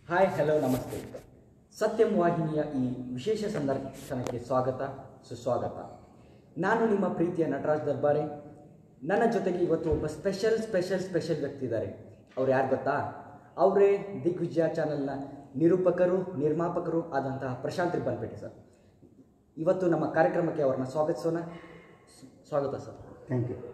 Hi hello ನಮಸ್ತೆ ಸತ್ಯಂ ವಾಹಿನಿಯ ಈ ವಿಶೇಷ ಸಂದರ್ಶನಕ್ಕೆ ಸ್ವಾಗತ ಸುಸ್ವಾಗತ ನಾನು ನಿಮ್ಮ ಪ್ರೀತಿಯ ನಟರಾಜ್ ದರ್ಬಾರೆ ನನ್ನ ಜೊತೆಗೆ ಇವತ್ತು ಒಬ್ಬ ಸ್ಪೆಷಲ್ ಸ್ಪೆಷಲ್ ಸ್ಪೆಷಲ್ ವ್ಯಕ್ತಿ ಇದ್ದಾರೆ ಅವ್ರು ಯಾರು ಗೊತ್ತಾ ಅವರೇ ದಿಗ್ವಿಜಯ ಚಾನೆಲ್ನ ನಿರೂಪಕರು ನಿರ್ಮಾಪಕರು ಆದಂತಹ ಪ್ರಶಾಂತ್ ರಿಬ್ಬನ್ಪೇಟೆ ಸರ್ ಇವತ್ತು ನಮ್ಮ ಕಾರ್ಯಕ್ರಮಕ್ಕೆ ಅವ್ರನ್ನ ಸ್ವಾಗತಿಸೋಣ ಸ್- ಸ್ವಾಗತ ಸರ್ ಥ್ಯಾಂಕ್ ಯು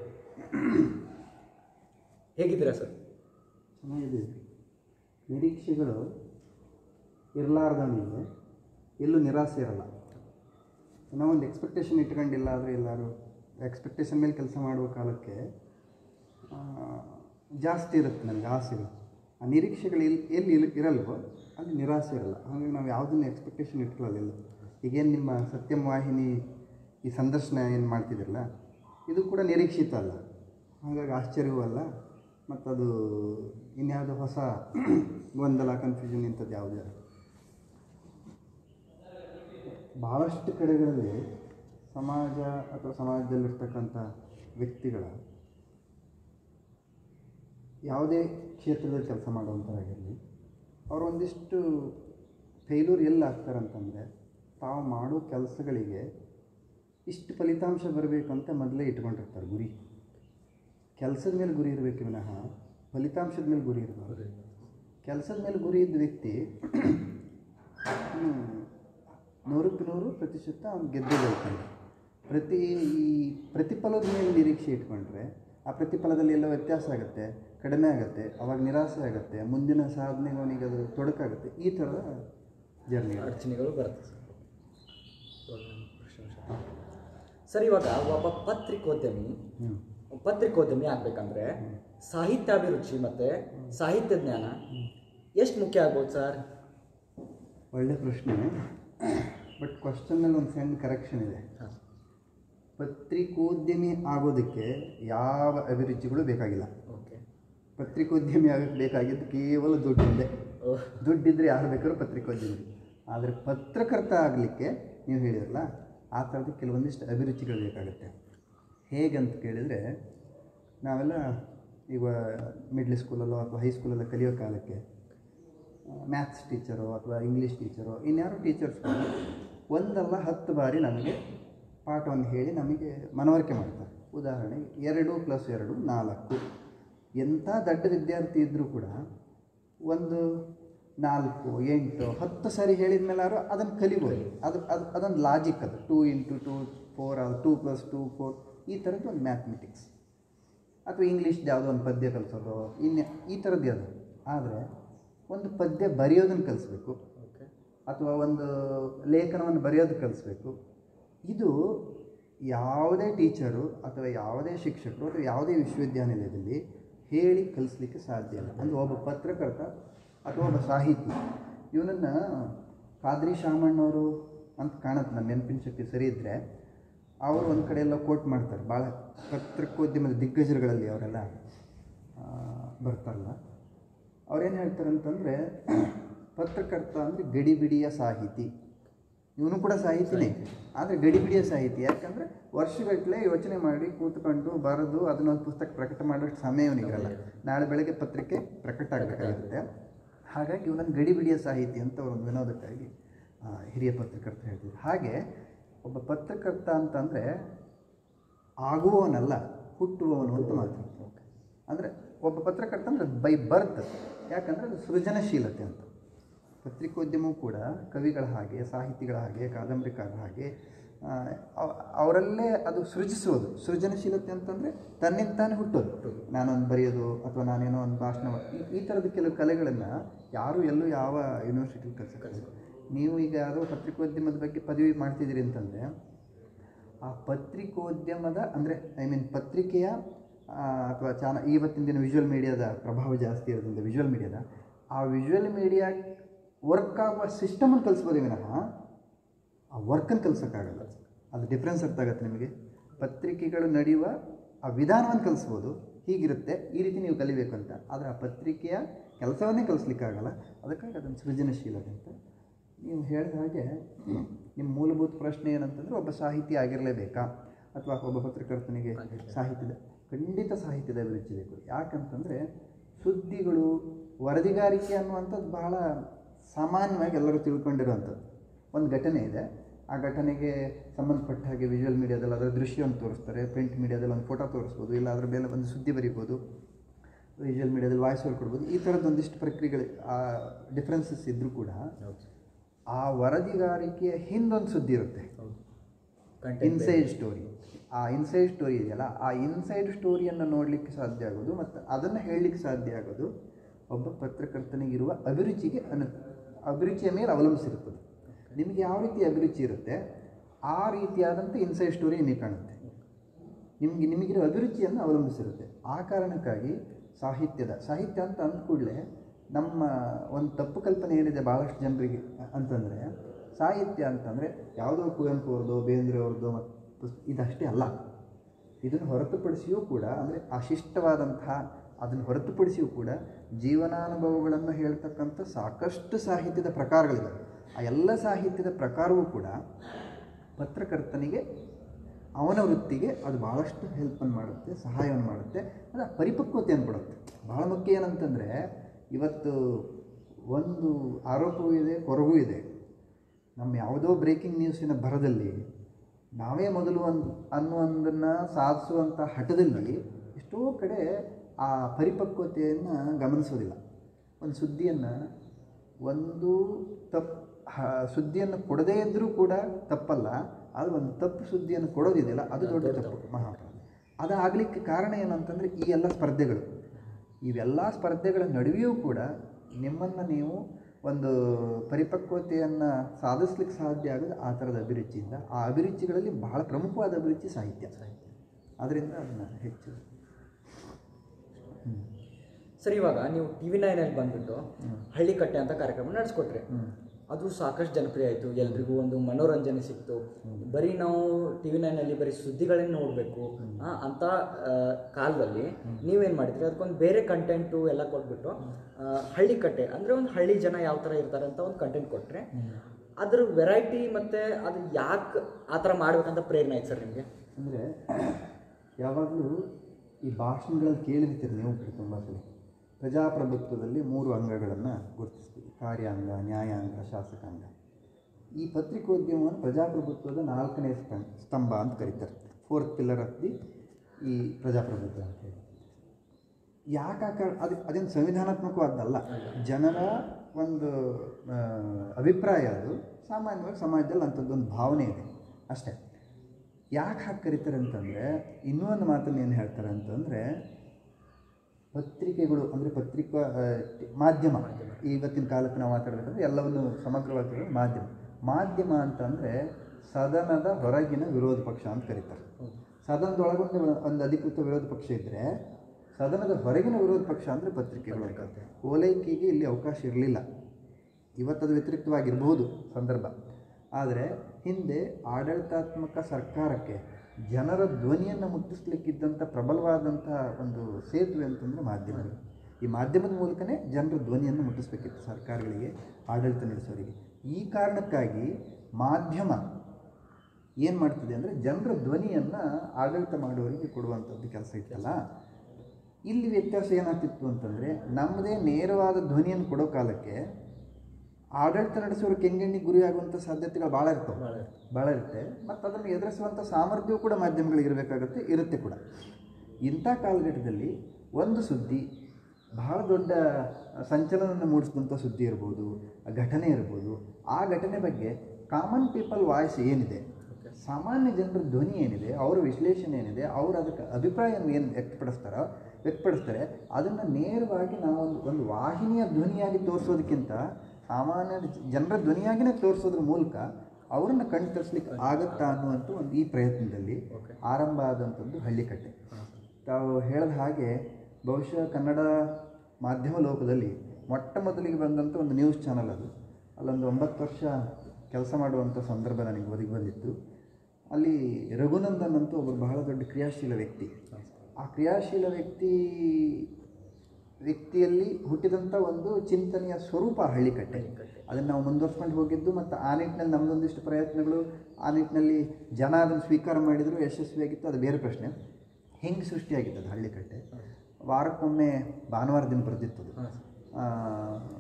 ಹೇಗಿದ್ದೀರಾ ಸರ್ ಚೆನ್ನಾಗಿದೆ ನಿರೀಕ್ಷೆಗಳು ಇರಲಾರ್ದವನಿಗೆ ಎಲ್ಲೂ ನಿರಾಸೆ ಇರಲ್ಲ ನಾವು ಒಂದು ಎಕ್ಸ್ಪೆಕ್ಟೇಷನ್ ಇಟ್ಕೊಂಡಿಲ್ಲ ಆದರೆ ಎಲ್ಲರೂ ಎಕ್ಸ್ಪೆಕ್ಟೇಷನ್ ಮೇಲೆ ಕೆಲಸ ಮಾಡುವ ಕಾಲಕ್ಕೆ ಆ, ಜಾಸ್ತಿ ಇರುತ್ತೆ ನನಗೆ ಆಸೆಗಳು ಆ ನಿರೀಕ್ಷೆಗಳು ಎಲ್ಲಿ ಎಲ್ಲಿ ಇಲ್- ಇರಲ್ವೋ ಅಲ್ಲಿ ನಿರಾಸೆ ಇರಲ್ಲ ಹಾಗಾಗಿ ನಾವು ಯಾವುದನ್ನು ಎಕ್ಸ್ಪೆಕ್ಟೇಷನ್ ಇಟ್ಕೊಳ್ಳೋದಿಲ್ಲ ಈಗೇನು ನಿಮ್ಮ ಸತ್ಯಂ ವಾಹಿನಿ ಈ ಸಂದರ್ಶನ ಏನು ಮಾಡ್ತಿದ್ರಲ್ಲ ಇದು ಕೂಡ ನಿರೀಕ್ಷಿತ ಅಲ್ಲ ಹಾಗಾಗಿ ಆಶ್ಚರ್ಯವೂ ಅಲ್ಲ ಮತ್ತು ಅದು ಇನ್ಯಾವುದೋ ಹೊಸ ಗೊಂದಲ ಕನ್ಫ್ಯೂಷನ್ ಇಂಥದ್ದು ಯಾವುದೇ ಇರಲ್ಲ. ಭಾಳಷ್ಟು ಕಡೆಗಳಲ್ಲಿ ಸಮಾಜ ಅಥವಾ ಸಮಾಜದಲ್ಲಿರ್ತಕ್ಕಂಥ ವ್ಯಕ್ತಿಗಳ ಯಾವುದೇ ಕ್ಷೇತ್ರದಲ್ಲಿ ಕೆಲಸ ಮಾಡುವಂಥದ್ದಾಗಿರಲಿ ಅವರು ಒಂದಿಷ್ಟು ಫೇಲ್ಯೂರ್ ಎಲ್ಲಿ ಆಗ್ತಾರಂತಂದರೆ ತಾವು ಮಾಡೋ ಕೆಲಸಗಳಿಗೆ ಇಷ್ಟು ಫಲಿತಾಂಶ ಬರಬೇಕಂತ ಮೊದಲೇ ಇಟ್ಕೊಂಡಿರ್ತಾರೆ ಗುರಿ ಕೆಲಸದ ಮೇಲೆ ಗುರಿ ಇರಬೇಕು ವಿನಃ ಫಲಿತಾಂಶದ ಮೇಲೆ ಗುರಿ ಇರಬಾರ್ದು ಕೆಲಸದ ಮೇಲೆ ಗುರಿ ಇದ್ದ ವ್ಯಕ್ತಿ ಹ್ಮ್, ನೂರಕ್ಕೆ ನೂರು ಪ್ರತಿಶತ ಅವ್ನು ಗೆದ್ದೇ ಗೆಲ್ತಾನೆ ಪ್ರತಿ ಈ ಪ್ರತಿಫಲದ ಮೇಲೆ ನಿರೀಕ್ಷೆ ಇಟ್ಕೊಂಡ್ರೆ ಆ ಪ್ರತಿಫಲದಲ್ಲಿ ಎಲ್ಲ ವ್ಯತ್ಯಾಸ ಆಗುತ್ತೆ ಕಡಿಮೆ ಆಗುತ್ತೆ ಅವಾಗ ನಿರಾಸೆ ಆಗುತ್ತೆ ಮುಂದಿನ ಸಾಧನೆಗೆ ಅವನಿಗೆ ಅದು ತೊಡಕಾಗುತ್ತೆ ಈ ಥರದ ಜರ್ನಿ ಅಡಚಣೆಗಳು ಬರುತ್ತೆ ಸರ್ ಸರ್ ಇವಾಗ ಒಬ್ಬ ಪತ್ರಿಕೋದ್ಯಮಿ ಹ್ಞೂ ಪತ್ರಿಕೋದ್ಯಮಿ ಆಗ್ಬೇಕಂದ್ರೆ ಸಾಹಿತ್ಯಾಭಿರುಚಿ ಮತ್ತೆ ಸಾಹಿತ್ಯ ಜ್ಞಾನ ಎಷ್ಟು ಮುಖ್ಯ ಆಗ್ಬೋದು ಸರ್ ಒಳ್ಳೆ ಪ್ರಶ್ನೆ ಬಟ್ ಕ್ವಶನ್ನಲ್ಲಿ ಒಂದು ಸಣ್ಣ ಕರೆಕ್ಷನ್ ಇದೆ ಹಾಂ ಪತ್ರಿಕೋದ್ಯಮಿ ಆಗೋದಕ್ಕೆ ಯಾವ ಅಭಿರುಚಿಗಳು ಬೇಕಾಗಿಲ್ಲ ಓಕೆ ಪತ್ರಿಕೋದ್ಯಮಿ ಆಗಕ್ಕೆ ಬೇಕಾಗಿದ್ದು ಕೇವಲ ದುಡ್ಡಿಂದೆ ದುಡ್ಡಿದ್ರೆ ಯಾರು ಬೇಕಾದ್ರೂ ಪತ್ರಿಕೋದ್ಯಮಿ ಆದರೆ ಪತ್ರಕರ್ತ ಆಗಲಿಕ್ಕೆ ನೀವು ಹೇಳಿದ್ರಲ್ಲ ಆ ಥರದ ಕೆಲವೊಂದಿಷ್ಟು ಅಭಿರುಚಿಗಳು ಬೇಕಾಗುತ್ತೆ ಹೇಗಂತ ಕೇಳಿದರೆ ನಾವೆಲ್ಲ ಈಗ ಮಿಡ್ಲ್ ಸ್ಕೂಲಲ್ಲೋ ಅಥವಾ ಹೈಸ್ಕೂಲಲ್ಲೋ ಕಲಿಯೋ ಕಾಲಕ್ಕೆ ಮ್ಯಾಥ್ಸ್ ಟೀಚರೋ ಅಥವಾ ಇಂಗ್ಲೀಷ್ ಟೀಚರೋ ಇನ್ಯಾರೋ ಟೀಚರ್ಸ್ಗಳು ಒಂದಲ್ಲ ಹತ್ತು ಬಾರಿ ನಮಗೆ ಪಾಠವನ್ನು ಹೇಳಿ ನಮಗೆ ಮನವರಿಕೆ ಮಾಡ್ತಾರೆ ಉದಾಹರಣೆಗೆ ಎರಡು ಪ್ಲಸ್ ಎರಡು ನಾಲ್ಕು ಎಂಥ ದೊಡ್ಡ ವಿದ್ಯಾರ್ಥಿ ಇದ್ದರೂ ಕೂಡ ಒಂದು ನಾಲ್ಕು ಎಂಟು ಹತ್ತು ಸಾರಿ ಹೇಳಿದ ಮೇಲೆ ಅವರು ಅದನ್ನು ಕಲಿಬೋದು ಅದು ಅದು ಅದೊಂದು ಲಾಜಿಕ್ ಅದು ಟೂ ಇಂಟು ಟೂ ಫೋರ್ ಅದು ಟೂ ಪ್ಲಸ್ ಟೂ ಫೋರ್ ಈ ಥರದ್ದು ಒಂದು ಮ್ಯಾಥಮೆಟಿಕ್ಸ್ ಅಥವಾ ಇಂಗ್ಲೀಷ್ ಯಾವುದೋ ಒಂದು ಪದ್ಯ ಕಲಿಸೋದು ಇನ್ನು ಈ ಥರದ್ದು ಅದು ಆದರೆ ಒಂದು ಪದ್ಯ ಬರೆಯೋದನ್ನು ಕಲಿಸ್ಬೇಕು ಓಕೆ ಅಥವಾ ಒಂದು ಲೇಖನವನ್ನು ಬರೆಯೋದು ಕಲಿಸ್ಬೇಕು ಇದು ಯಾವುದೇ ಟೀಚರು ಅಥವಾ ಯಾವುದೇ ಶಿಕ್ಷಕರು ಅಥವಾ ಯಾವುದೇ ವಿಶ್ವವಿದ್ಯಾನಿಲಯದಲ್ಲಿ ಹೇಳಿ ಕಲಿಸ್ಲಿಕ್ಕೆ ಸಾಧ್ಯ ಇಲ್ಲ ಅಂದರೆ ಒಬ್ಬ ಪತ್ರಕರ್ತ ಅಥವಾ ಒಬ್ಬ ಸಾಹಿತಿ ಇವನನ್ನು ಖಾದ್ರಿ ಶಾಮಣ್ಣವರು ಅಂತ ಕಾಣುತ್ತೆ ನನ್ನ ನೆನಪಿನ ಶಕ್ತಿ ಸರಿ ಇದ್ದರೆ ಅವರು ಒಂದು ಕಡೆ ಎಲ್ಲ ಕೋಟ್ ಮಾಡ್ತಾರೆ ಭಾಳ ಪತ್ರಿಕೋದ್ಯಮದ ದಿಗ್ಗಜರುಗಳಲ್ಲಿ ಅವರೆಲ್ಲ ಆ, ಬರ್ತಾರಲ್ಲ ಅವ್ರೇನು ಹೇಳ್ತಾರೆ ಅಂತಂದರೆ ಪತ್ರಕರ್ತ ಅಂದರೆ ಗಡಿಬಿಡಿಯ ಸಾಹಿತಿ ಇವನು ಕೂಡ ಸಾಹಿತಿನೇ ಆದರೆ ಗಡಿಬಿಡಿಯ ಸಾಹಿತಿ ಯಾಕಂದರೆ ವರ್ಷಗಟ್ಟಲೆ ಯೋಚನೆ ಮಾಡಿ ಕೂತ್ಕೊಂಡು ಬರೆದು ಅದನ್ನೊಂದು ಪುಸ್ತಕ ಪ್ರಕಟ ಮಾಡೋಷ್ಟು ಸಮಯ ಇವನಿಗಿರಲ್ಲ ನಾಳೆ ಬೆಳಗ್ಗೆ ಪತ್ರಿಕೆ ಪ್ರಕಟ ಆಗಬೇಕಾಗಿರುತ್ತೆ ಹಾಗಾಗಿ ಇವನನ್ನು ಗಡಿಬಿಡಿಯ ಸಾಹಿತಿ ಅಂತ ಒಂದು ವಿನೋದಕ್ಕಾಗಿ ಆ, ಹಿರಿಯ ಪತ್ರಕರ್ತ ಹೇಳ್ತಿದ್ರು ಹಾಗೆ ಒಬ್ಬ ಪತ್ರಕರ್ತ ಅಂತಂದರೆ ಆಗುವವನಲ್ಲ ಹುಟ್ಟುವವನು ಅಂತ ಮಾತು ಅಂದರೆ ಒಬ್ಬ ಪತ್ರಕರ್ತ ಅಂದರೆ ಬೈ ಬರ್ತ್ ಯಾಕಂದರೆ ಅದು ಸೃಜನಶೀಲತೆ ಅಂತ ಪತ್ರಿಕೋದ್ಯಮವೂ ಕೂಡ ಕವಿಗಳ ಹಾಗೆ ಸಾಹಿತಿಗಳ ಹಾಗೆ ಕಾದಂಬರಿಕಾರರ ಹಾಗೆ ಆ, ಅವ್- ಅವರಲ್ಲೇ ಅದು ಸೃಜಿಸೋದು ಸೃಜನಶೀಲತೆ ಅಂತಂದರೆ ತನ್ನಿಂದ ತಾನೇ ಹುಟ್ಟೋದು ನಾನೊಂದು ಬರೆಯೋದು ಅಥವಾ ನಾನೇನೋ ಒಂದು ಭಾಷಣ ಮಾ- ಈ ಈ ಥರದ ಕೆಲವು ಕಲೆಗಳನ್ನು ಯಾರು ಎಲ್ಲೂ ಯಾವ ಯೂನಿವರ್ಸಿಟಿಲಿ ಕಲಿಸ ನೀವು ಈಗ ಯಾವುದೋ ಪತ್ರಿಕೋದ್ಯಮದ ಬಗ್ಗೆ ಪದವಿ ಮಾಡ್ತಿದ್ದೀರಿ ಅಂತಂದರೆ ಆ ಪತ್ರಿಕೋದ್ಯಮದ ಅಂದರೆ ಐ ಮೀನ್ ಪತ್ರಿಕೆಯ ಆ, ಅಥವಾ ಚಾನ ಇವತ್ತಿನ ದಿನ ವಿಜುವಲ್ ಮೀಡಿಯಾದ ಪ್ರಭಾವ ಜಾಸ್ತಿ ಇರೋದ್ರಿಂದ ವಿಜುವಲ್ ಮೀಡಿಯಾದ ಆ ವಿಜುವಲ್ ಮೀಡಿಯಾ ವರ್ಕ್ ಆಗುವ ಸಿಸ್ಟಮನ್ನು ಕಲಿಸ್ಬೋದೇ ವಿನಃ ಆ ವರ್ಕನ್ನು ಕಲಿಸೋಕ್ಕಾಗಲ್ಲ ಅದು ಡಿಫ್ರೆನ್ಸ್ ಅರ್ಥ ಆಗುತ್ತೆ ನಿಮಗೆ ಪತ್ರಿಕೆಗಳು ನಡೆಯುವ ಆ ವಿಧಾನವನ್ನು ಕಲಿಸ್ಬೋದು ಹೀಗಿರುತ್ತೆ ಈ ರೀತಿ ನೀವು ಕಲಿಬೇಕು ಅಂತ ಆದರೆ ಆ ಪತ್ರಿಕೆಯ ಕೆಲಸವನ್ನೇ ಕಲಿಸ್ಲಿಕ್ಕಾಗಲ್ಲ ಅದಕ್ಕಾಗಿ ಅದನ್ನು ಸೃಜನಶೀಲತೆ ಅಂತ ನೀವು ಹೇಳಿದ ಹಾಗೆ ನಿಮ್ಮ ಮೂಲಭೂತ ಪ್ರಶ್ನೆ ಏನಂತಂದರೆ ಒಬ್ಬ ಸಾಹಿತಿ ಆಗಿರಲೇಬೇಕಾ ಅಥವಾ ಒಬ್ಬ ಪತ್ರಕರ್ತನಿಗೆ ಸಾಹಿತ್ಯದ ಖಂಡಿತ ಸಾಹಿತ್ಯದ ಅಭಿರುಚಿ ಬೇಕು ಯಾಕಂತಂದರೆ ಸುದ್ದಿಗಳು ವರದಿಗಾರಿಕೆ ಅನ್ನುವಂಥದ್ದು ಬಹಳ ಸಾಮಾನ್ಯವಾಗಿ ಎಲ್ಲರೂ ತಿಳ್ಕೊಂಡಿರುವಂಥದ್ದು ಒಂದು ಘಟನೆ ಇದೆ ಆ ಘಟನೆಗೆ ಸಂಬಂಧಪಟ್ಟ ಹಾಗೆ ವಿಜುವಲ್ ಮೀಡಿಯಾದಲ್ಲಿ ಅದರ ದೃಶ್ಯವನ್ನು ತೋರಿಸ್ತಾರೆ ಪ್ರಿಂಟ್ ಮೀಡಿಯಾದಲ್ಲಿ ಒಂದು ಫೋಟೋ ತೋರಿಸ್ಬೋದು ಇಲ್ಲ ಅದರ ಮೇಲೆ ಒಂದು ಸುದ್ದಿ ಬರೀಬೋದು ವಿಜುವಲ್ ಮೀಡಿಯಾದಲ್ಲಿ ವಾಯ್ಸ್ ಓವರ್ ಕೊಡ್ಬೋದು ಈ ಥರದ್ದು ಒಂದಿಷ್ಟು ಪ್ರಕ್ರಿಯೆಗಳು ಆ ಡಿಫ್ರೆನ್ಸಸ್ ಇದ್ದರೂ ಕೂಡ ಆ ವರದಿಗಾರಿಕೆಯ ಹಿಂದೊಂದು ಸುದ್ದಿ ಇರುತ್ತೆ ಇನ್ಸೈಡ್ ಸ್ಟೋರಿ ಆ ಇನ್ಸೈಡ್ ಸ್ಟೋರಿ ಇದೆಯಲ್ಲ ಆ ಇನ್ಸೈಡ್ ಸ್ಟೋರಿಯನ್ನು ನೋಡಲಿಕ್ಕೆ ಸಾಧ್ಯ ಆಗೋದು ಮತ್ತು ಅದನ್ನು ಹೇಳಲಿಕ್ಕೆ ಸಾಧ್ಯ ಆಗೋದು ಒಬ್ಬ ಪತ್ರಕರ್ತನಿಗಿರುವ ಅಭಿರುಚಿಗೆ ಅನು ಅಭಿರುಚಿಯ ಮೇಲೆ ಅವಲಂಬಿಸಿರುತ್ತದೆ ನಿಮಗೆ ಯಾವ ರೀತಿ ಅಭಿರುಚಿ ಇರುತ್ತೆ ಆ ರೀತಿಯಾದಂಥ ಇನ್ಸೈಡ್ ಸ್ಟೋರಿ ನಿಮಗೆ ಕಾಣುತ್ತೆ ನಿಮಗೆ ನಿಮಗಿರೋ ಅಭಿರುಚಿಯನ್ನು ಅವಲಂಬಿಸಿರುತ್ತೆ ಆ ಕಾರಣಕ್ಕಾಗಿ ಸಾಹಿತ್ಯದ ಸಾಹಿತ್ಯ ಅಂತ ಅಂದ ಕೂಡಲೇ ನಮ್ಮ ಒಂದು ತಪ್ಪು ಕಲ್ಪನೆ ಏನಿದೆ ಭಾಳಷ್ಟು ಜನರಿಗೆ ಅಂತಂದರೆ ಸಾಹಿತ್ಯ ಅಂತಂದರೆ ಯಾವುದೋ ಕುವೆಂಪು ಅವ್ರದ್ದು ಬೇಂದ್ರೆ ಅವ್ರದ್ದು ಮತ್ತು ಇದಷ್ಟೇ ಅಲ್ಲ ಇದನ್ನು ಹೊರತುಪಡಿಸಿಯೂ ಕೂಡ ಅಂದರೆ ಅಶಿಷ್ಟವಾದಂತಹ ಅದನ್ನು ಹೊರತುಪಡಿಸಿಯೂ ಕೂಡ ಜೀವನಾನುಭವಗಳನ್ನು ಹೇಳ್ತಕ್ಕಂಥ ಸಾಕಷ್ಟು ಸಾಹಿತ್ಯದ ಪ್ರಕಾರಗಳಿವೆ ಆ ಎಲ್ಲ ಸಾಹಿತ್ಯದ ಪ್ರಕಾರವೂ ಕೂಡ ಪತ್ರಕರ್ತನಿಗೆ ಅವನ ವೃತ್ತಿಗೆ ಅದು ಭಾಳಷ್ಟು ಹೆಲ್ಪನ್ನು ಮಾಡುತ್ತೆ ಸಹಾಯವನ್ನು ಮಾಡುತ್ತೆ ಅದು ಆ ಪರಿಪಕ್ವತೆಯನ್ನು ಕೊಡುತ್ತೆ ಭಾಳ ಮುಖ್ಯ ಏನಂತಂದರೆ ಇವತ್ತು ಒಂದು ಆರೋಪವೂ ಇದೆ ಕೊರಗೂ ಇದೆ ನಮ್ಮ ಯಾವುದೋ ಬ್ರೇಕಿಂಗ್ ನ್ಯೂಸಿನ ಭರದಲ್ಲಿ ನಾವೇ ಮೊದಲು ಒಂದು ಅನ್ನುವಂದನ್ನು ಸಾಧಿಸುವಂಥ ಹಠದಲ್ಲಿ ಎಷ್ಟೋ ಕಡೆ ಆ ಪರಿಪಕ್ವತೆಯನ್ನು ಗಮನಿಸೋದಿಲ್ಲ ಒಂದು ಸುದ್ದಿಯನ್ನು ಒಂದು ತಪ್ಪು ಸುದ್ದಿಯನ್ನು ಕೊಡದೇ ಇದ್ದರೂ ಕೂಡ ತಪ್ಪಲ್ಲ ಅದು ಒಂದು ತಪ್ಪು ಸುದ್ದಿಯನ್ನು ಕೊಡೋದಿದೆಯಲ್ಲ ಅದು ದೊಡ್ಡ ತಪ್ಪು ಮಹಾಪರಾಧ ಅದಾಗಲಿಕ್ಕೆ ಕಾರಣ ಏನಂತಂದರೆ ಈ ಎಲ್ಲ ಸ್ಪರ್ಧೆಗಳು ಇವೆಲ್ಲ ಸ್ಪರ್ಧೆಗಳ ನಡುವೆಯೂ ಕೂಡ ನಿಮ್ಮನ್ನು ನೀವು ಒಂದು ಪರಿಪಕ್ವತೆಯನ್ನು ಸಾಧಿಸ್ಲಿಕ್ಕೆ ಸಾಧ್ಯ ಆಗೋದು ಆ ಥರದ ಅಭಿರುಚಿಯಿಂದ ಆ ಅಭಿರುಚಿಗಳಲ್ಲಿ ಬಹಳ ಪ್ರಮುಖವಾದ ಅಭಿರುಚಿ ಸಾಹಿತ್ಯ ಅದರಿಂದ ಅದನ್ನು ಹೆಚ್ಚು ಹ್ಮ್. ಸರ್ ಇವಾಗ ನೀವು ಟಿ ವಿ ನೈನಲ್ಲಿ ಬಂದ್ಬಿಟ್ಟು ಹಳ್ಳಿಕಟ್ಟೆ ಅಂತ ಕಾರ್ಯಕ್ರಮ ನಡೆಸ್ಕೊಟ್ರಿ ಅದು ಸಾಕಷ್ಟು ಜನಪ್ರಿಯ ಆಯಿತು ಎಲ್ರಿಗೂ ಒಂದು ಮನೋರಂಜನೆ ಸಿಕ್ತು ಬರೀ ನಾವು ಟಿ ವಿ ನೈನಲ್ಲಿ ಬರೀ ಸುದ್ದಿಗಳನ್ನ ನೋಡಬೇಕು ಅಂತ ಆ, ಕಾಲದಲ್ಲಿ ನೀವೇನು ಮಾಡಿದ್ರಿ ಅದಕ್ಕೊಂದು ಬೇರೆ ಕಂಟೆಂಟು ಎಲ್ಲ ಕೊಟ್ಬಿಟ್ಟು ಆ, ಹಳ್ಳಿಕಟ್ಟೆ ಅಂದರೆ ಒಂದು ಹಳ್ಳಿ ಜನ ಯಾವ ಥರ ಇರ್ತಾರೆ ಅಂತ ಒಂದು ಕಂಟೆಂಟ್ ಕೊಟ್ಟರೆ ಅದ್ರ ವೆರೈಟಿ ಮತ್ತು ಅದು ಯಾಕೆ ಆ ಥರ ಮಾಡ್ಬೇಕಂತ ಪ್ರೇರಣೆ ಆಯ್ತು ಸರ್ ನಿಮಗೆ ಅಂದರೆ ಯಾವಾಗಲೂ ಈ ಭಾಷಣಗಳಲ್ಲಿ ಕೇಳಿರ್ತೀರಿ ನೀವು ಕೂಡ ತುಂಬ ಸಲ ಪ್ರಜಾಪ್ರಭುತ್ವದಲ್ಲಿ ಮೂರು ಅಂಗಗಳನ್ನು ಗುರುತಿಸ್ತೀವಿ ಕಾರ್ಯಾಂಗ ನ್ಯಾಯಾಂಗ ಶಾಸಕಾಂಗ ಈ ಪತ್ರಿಕೋದ್ಯಮವನ್ನು ಪ್ರಜಾಪ್ರಭುತ್ವದ ನಾಲ್ಕನೇ ಸ್ತಂಭ ಸ್ತಂಭ ಅಂತ ಕರೀತಾರೆ ಫೋರ್ತ್ ಪಿಲ್ಲರ್ ಆಫ್ ದಿ ಈ ಪ್ರಜಾಪ್ರಭುತ್ವ ಅಂತ ಹೇಳಿ ಯಾಕೆ ಆ ಕಾರಣ ಅದು ಅದೇನು ಸಂವಿಧಾನಾತ್ಮಕವಾದ್ದಲ್ಲ ಜನರ ಒಂದು ಆ, ಅಭಿಪ್ರಾಯ ಅದು ಸಾಮಾನ್ಯವಾಗಿ ಸಮಾಜದಲ್ಲಿ ಅಂಥದ್ದೊಂದು ಭಾವನೆ ಇದೆ ಅಷ್ಟೇ ಯಾಕೆ ಹಾಗೆ ಕರೀತಾರೆ ಅಂತಂದರೆ ಇನ್ನೂ ಒಂದು ಮಾತನ್ನು ಏನು ಹೇಳ್ತಾರೆ ಅಂತಂದರೆ ಪತ್ರಿಕೆಗಳು ಅಂದರೆ ಪತ್ರಿಕಾ ಆ, ಮಾಧ್ಯಮ ಇವತ್ತಿನ ಕಾಲಕ್ಕೆ ನಾವು ಮಾತಾಡಬೇಕಂದ್ರೆ ಎಲ್ಲವನ್ನು ಸಮಗ್ರವಾಗಿ ತಿಳಿದ್ರೆ ಮಾಧ್ಯಮ ಮಾಧ್ಯಮ ಅಂತಂದರೆ ಸದನದ ಹೊರಗಿನ ವಿರೋಧ ಪಕ್ಷ ಅಂತ ಕರೀತಾರೆ ಸದನದೊಳಗೊಂದು ಒಂದು ಅಧಿಕೃತ ವಿರೋಧ ಪಕ್ಷ ಇದ್ದರೆ ಸದನದ ಹೊರಗಿನ ವಿರೋಧ ಪಕ್ಷ ಅಂದರೆ ಪತ್ರಿಕೆಗಳು ಅಂತ ಓಲೈಕೆಗೆ ಇಲ್ಲಿ ಅವಕಾಶ ಇರಲಿಲ್ಲ ಇವತ್ತದು ವ್ಯತಿರಿಕ್ತವಾಗಿರ್ಬೋದು ಸಂದರ್ಭ ಆದರೆ ಹಿಂದೆ ಆಡಳಿತಾತ್ಮಕ ಸರ್ಕಾರಕ್ಕೆ ಜನರ ಧ್ವನಿಯನ್ನು ಮುಟ್ಟಿಸ್ಲಿಕ್ಕಿದ್ದಂಥ ಪ್ರಬಲವಾದಂಥ ಒಂದು ಸೇತುವೆ ಅಂತಂದರೆ ಮಾಧ್ಯಮಗಳು ಈ ಮಾಧ್ಯಮದ ಮೂಲಕನೇ ಜನರ ಧ್ವನಿಯನ್ನು ಮುಟ್ಟಿಸ್ಬೇಕಿತ್ತು ಸರ್ಕಾರಗಳಿಗೆ ಆಡಳಿತ ನಡೆಸೋರಿಗೆ ಈ ಕಾರಣಕ್ಕಾಗಿ ಮಾಧ್ಯಮ ಏನು ಮಾಡ್ತದೆ ಅಂದರೆ ಜನರ ಧ್ವನಿಯನ್ನು ಆಡಳಿತ ಮಾಡುವವರಿಗೆ ಕೊಡುವಂಥದ್ದು ಕೆಲಸ ಇತ್ತಲ್ಲ ಇಲ್ಲಿ ವ್ಯತ್ಯಾಸ ಏನಾಗ್ತಿತ್ತು ಅಂತಂದರೆ ನಮ್ಮದೇ ನೇರವಾದ ಧ್ವನಿಯನ್ನು ಕೊಡೋ ಕಾಲಕ್ಕೆ ಆಡಳಿತ ನಡೆಸೋರು ಕೆಂಗಣ್ಣಿಗೆ ಗುರಿಯಾಗುವಂಥ ಸಾಧ್ಯತೆಗಳು ಭಾಳ ಇರ್ತವೆ ಭಾಳ ಭಾಳ ಇರುತ್ತೆ ಮತ್ತು ಅದನ್ನು ಎದುರಿಸುವಂಥ ಸಾಮರ್ಥ್ಯವೂ ಕೂಡ ಮಾಧ್ಯಮಗಳಿಗೆ ಇರಬೇಕಾಗುತ್ತೆ ಇರುತ್ತೆ ಕೂಡ ಇಂಥ ಕಾಲಘಟ್ಟದಲ್ಲಿ ಒಂದು ಸುದ್ದಿ ಬಹಳ ದೊಡ್ಡ ಸಂಚಲನವನ್ನು ಮೂಡಿಸಿದಂಥ ಸುದ್ದಿ ಇರ್ಬೋದು ಆ ಘಟನೆ ಇರ್ಬೋದು ಆ ಘಟನೆ ಬಗ್ಗೆ ಕಾಮನ್ ಪೀಪಲ್ ವಾಯ್ಸ್ ಏನಿದೆ ಸಾಮಾನ್ಯ ಜನರ ಧ್ವನಿ ಏನಿದೆ ಅವರ ವಿಶ್ಲೇಷಣೆ ಏನಿದೆ ಅವರು ಅದಕ್ಕೆ ಅಭಿಪ್ರಾಯವನ್ನು ಏನು ವ್ಯಕ್ತಪಡಿಸ್ತಾರೋ ವ್ಯಕ್ತಪಡಿಸ್ತಾರೆ ಅದನ್ನು ನೇರವಾಗಿ ನಾವು ಒಂದು ಒಂದು ವಾಹಿನಿಯ ಧ್ವನಿಯಾಗಿ ತೋರಿಸೋದಕ್ಕಿಂತ ಸಾಮಾನ್ಯ ಜನರ ಧ್ವನಿಯಾಗಿನೇ ತೋರಿಸೋದ್ರ ಮೂಲಕ ಅವರನ್ನು ಕಣ್ ತರಿಸ್ಲಿಕ್ಕೆ ಆಗತ್ತಾ ಅನ್ನುವಂಥ ಒಂದು ಈ ಪ್ರಯತ್ನದಲ್ಲಿ ಆರಂಭ ಆದಂಥದ್ದು ಹಳ್ಳಿಕಟ್ಟೆ ತಾವು ಹೇಳಿದ ಹಾಗೆ ಬಹುಶಃ ಕನ್ನಡ ಮಾಧ್ಯಮ ಲೋಕದಲ್ಲಿ ಮೊಟ್ಟ ಮೊದಲಿಗೆ ಬಂದಂಥ ಒಂದು ನ್ಯೂಸ್ ಚಾನಲ್ ಅದು ಅಲ್ಲೊಂದು ಒಂಬತ್ತು ವರ್ಷ ಕೆಲಸ ಮಾಡುವಂಥ ಸಂದರ್ಭ ನನಗೆ ಒದಗಿ ಬಂದಿತ್ತು ಅಲ್ಲಿ ರಘುನಂದನ್ ಅಂತೂ ಒಬ್ಬರು ಬಹಳ ದೊಡ್ಡ ಕ್ರಿಯಾಶೀಲ ವ್ಯಕ್ತಿ ಆ ಕ್ರಿಯಾಶೀಲ ವ್ಯಕ್ತಿ ವ್ಯಕ್ತಿಯಲ್ಲಿ ಹುಟ್ಟಿದಂಥ ಒಂದು ಚಿಂತನೆಯ ಸ್ವರೂಪ ಹಳ್ಳಿಕಟ್ಟೆ ಅದನ್ನು ನಾವು ಮುಂದುವರ್ಸ್ಕೊಂಡು ಹೋಗಿದ್ದು ಮತ್ತು ಆ ನಿಟ್ಟಿನಲ್ಲಿ ನಮ್ಮದೊಂದಿಷ್ಟು ಪ್ರಯತ್ನಗಳು ಆ ನಿಟ್ಟಿನಲ್ಲಿ ಜನ ಅದನ್ನು ಸ್ವೀಕಾರ ಮಾಡಿದರೂ ಯಶಸ್ವಿಯಾಗಿತ್ತು ಅದು ಬೇರೆ ಪ್ರಶ್ನೆ ಹೆಂಗೆ ಸೃಷ್ಟಿಯಾಗಿತ್ತು ಅದು ಹಳ್ಳಿಕಟ್ಟೆ ವಾರಕ್ಕೊಮ್ಮೆ ಭಾನುವಾರ ದಿನ ಬರ್ತಿತ್ತು ಅದು ಆ,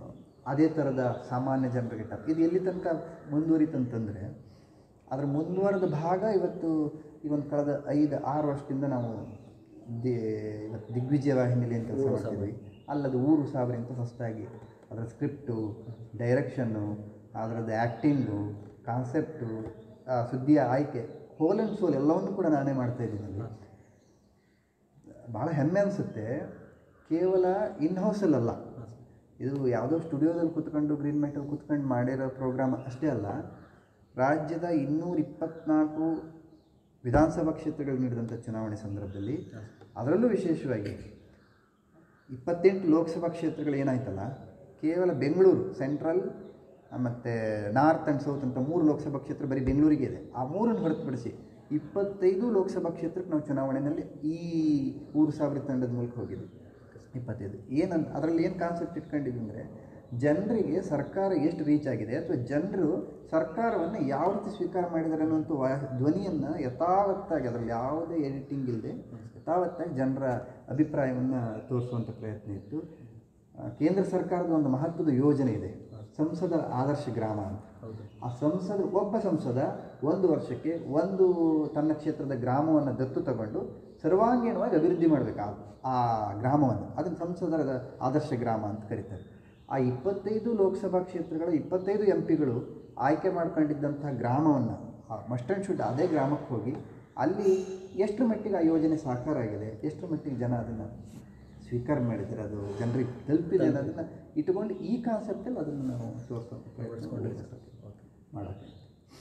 ಅದೇ ಥರದ ಸಾಮಾನ್ಯ ಜನರಿಗೆ ಟಫ್ ಇದು ಎಲ್ಲಿ ತನಕ ಮುಂದುವರಿತಂತಂದರೆ ಅದರ ಮುಂದುವರೆದ ಭಾಗ ಇವತ್ತು ಈ ಒಂದು ಕಳೆದ ಐದು ಆರು ವರ್ಷದಿಂದ ನಾವು ದಿ ಇವತ್ತು ದಿಗ್ವಿಜಯ ವಾಹಿನಿಯಲ್ಲಿ ಏನು ಕೆಲಸ ಮಾಡ್ತಿದ್ವಿ ಅಲ್ಲದು ಊರು ಸಾವಿರ ಅಂತ ಹೊಸದಾಗಿ ಅದರ ಸ್ಕ್ರಿಪ್ಟು ಡೈರೆಕ್ಷನ್ನು ಅದರದ್ದು ಆ್ಯಕ್ಟಿಂಗು ಕಾನ್ಸೆಪ್ಟು ಸುದ್ದಿಯ ಆಯ್ಕೆ ಹೋಲ್ ಆ್ಯಂಡ್ ಸೋಲ್ ಎಲ್ಲವನ್ನು ಕೂಡ ನಾನೇ ಮಾಡ್ತಾ ಇದ್ದೀನಿ ಅಲ್ಲಿ ಭಾಳ ಹೆಮ್ಮೆ ಅನಿಸುತ್ತೆ ಕೇವಲ ಇನ್ ಹೌಸಲ್ಲಲ್ಲ ಇದು ಯಾವುದೋ ಸ್ಟುಡಿಯೋದಲ್ಲಿ ಕೂತ್ಕೊಂಡು ಗ್ರೀನ್ ಮ್ಯಾಟಲ್ಲಿ ಕೂತ್ಕೊಂಡು ಮಾಡಿರೋ ಪ್ರೋಗ್ರಾಮ್ ಅಷ್ಟೇ ಅಲ್ಲ ರಾಜ್ಯದ ಇನ್ನೂರ ಇಪ್ಪತ್ನಾಲ್ಕು ವಿಧಾನಸಭಾ ಕ್ಷೇತ್ರಗಳಿಗೆ ನೀಡಿದಂಥ ಚುನಾವಣೆ ಸಂದರ್ಭದಲ್ಲಿ ಅದರಲ್ಲೂ ವಿಶೇಷವಾಗಿ ಇಪ್ಪತ್ತೆಂಟು ಲೋಕಸಭಾ ಕ್ಷೇತ್ರಗಳು ಏನಾಯ್ತಲ್ಲ ಕೇವಲ ಬೆಂಗಳೂರು ಸೆಂಟ್ರಲ್ ಮತ್ತು ನಾರ್ತ್ ಆ್ಯಂಡ್ ಸೌತ್ ಅಂತ ಮೂರು ಲೋಕಸಭಾ ಕ್ಷೇತ್ರ ಬರೀ ಬೆಂಗಳೂರಿಗೆ ಇದೆ ಆ ಮೂರನ್ನು ಹೊರತುಪಡಿಸಿ ಇಪ್ಪತ್ತೈದು ಲೋಕಸಭಾ ಕ್ಷೇತ್ರಕ್ಕೆ ನಾವು ಚುನಾವಣೆಯಲ್ಲಿ ಈ ಊರು ಸಾವಿರ ತಂಡದ ಮೂಲಕ ಹೋಗಿದ್ವಿ ಇಪ್ಪತ್ತೈದು ಏನಂತ ಅದರಲ್ಲಿ ಏನು ಕಾನ್ಸೆಪ್ಟ್ ಇಟ್ಕೊಂಡಿದ್ವಿ ಅಂದರೆ ಜನರಿಗೆ ಸರ್ಕಾರ ಎಷ್ಟು ರೀಚ್ ಆಗಿದೆ ಅಥವಾ ಜನರು ಸರ್ಕಾರವನ್ನು ಯಾವ ರೀತಿ ಸ್ವೀಕಾರ ಮಾಡಿದ್ದಾರೆ ಅನ್ನೋಂಥ ವಾ ಧ್ವನಿಯನ್ನು ಯಥಾವತ್ತಾಗಿ ಅದರಲ್ಲಿ ಯಾವುದೇ ಎಡಿಟಿಂಗ್ ಇಲ್ಲದೆ ಯಥಾವತ್ತಾಗಿ ಜನರ ಅಭಿಪ್ರಾಯವನ್ನು ತೋರಿಸುವಂಥ ಪ್ರಯತ್ನ ಇತ್ತು ಆ, ಕೇಂದ್ರ ಸರ್ಕಾರದ ಒಂದು ಮಹತ್ವದ ಯೋಜನೆ ಇದೆ ಸಂಸದ ಆದರ್ಶ ಗ್ರಾಮ ಅಂತ ಹೌದು ಆ ಸಂಸದ ಒಬ್ಬ ಸಂಸದ ಒಂದು ವರ್ಷಕ್ಕೆ ಒಂದು ತನ್ನ ಕ್ಷೇತ್ರದ ಗ್ರಾಮವನ್ನು ದತ್ತು ತಗೊಂಡು ಸರ್ವಾಂಗೀಣವಾಗಿ ಅಭಿವೃದ್ಧಿ ಮಾಡಬೇಕು ಆ ಆ ಗ್ರಾಮವನ್ನು ಅದನ್ನು ಸಂಸದರ ಆದರ್ಶ ಗ್ರಾಮ ಅಂತ ಕರೀತಾರೆ ಆ ಇಪ್ಪತ್ತೈದು ಲೋಕಸಭಾ ಕ್ಷೇತ್ರಗಳ ಇಪ್ಪತ್ತೈದು ಎಂ ಪಿಗಳು ಆಯ್ಕೆ ಮಾಡ್ಕೊಂಡಿದ್ದಂಥ ಗ್ರಾಮವನ್ನು ಮಸ್ಟ್ ಆ್ಯಂಡ್ ಶುಡ್ ಅದೇ ಗ್ರಾಮಕ್ಕೆ ಹೋಗಿ ಅಲ್ಲಿ ಎಷ್ಟರ ಮಟ್ಟಿಗೆ ಆ ಯೋಜನೆ ಸಾಕಾರ ಆಗಿದೆ ಎಷ್ಟರ ಮಟ್ಟಿಗೆ ಜನ ಅದನ್ನು ಸ್ವೀಕಾರ ಮಾಡಿದ್ದಾರೆ ಅದು ಜನರಿಗೆ ತಲುಪಿದೆ ಅನ್ನೋದನ್ನು ಇಟ್ಕೊಂಡು ಈ ಕಾನ್ಸೆಪ್ಟಲ್ಲಿ ಅದನ್ನು ನಾವು ತೋರಿಸೋಕೆ ಪ್ರಯತ್ನ ಮಾಡೋಕ್ಕೆ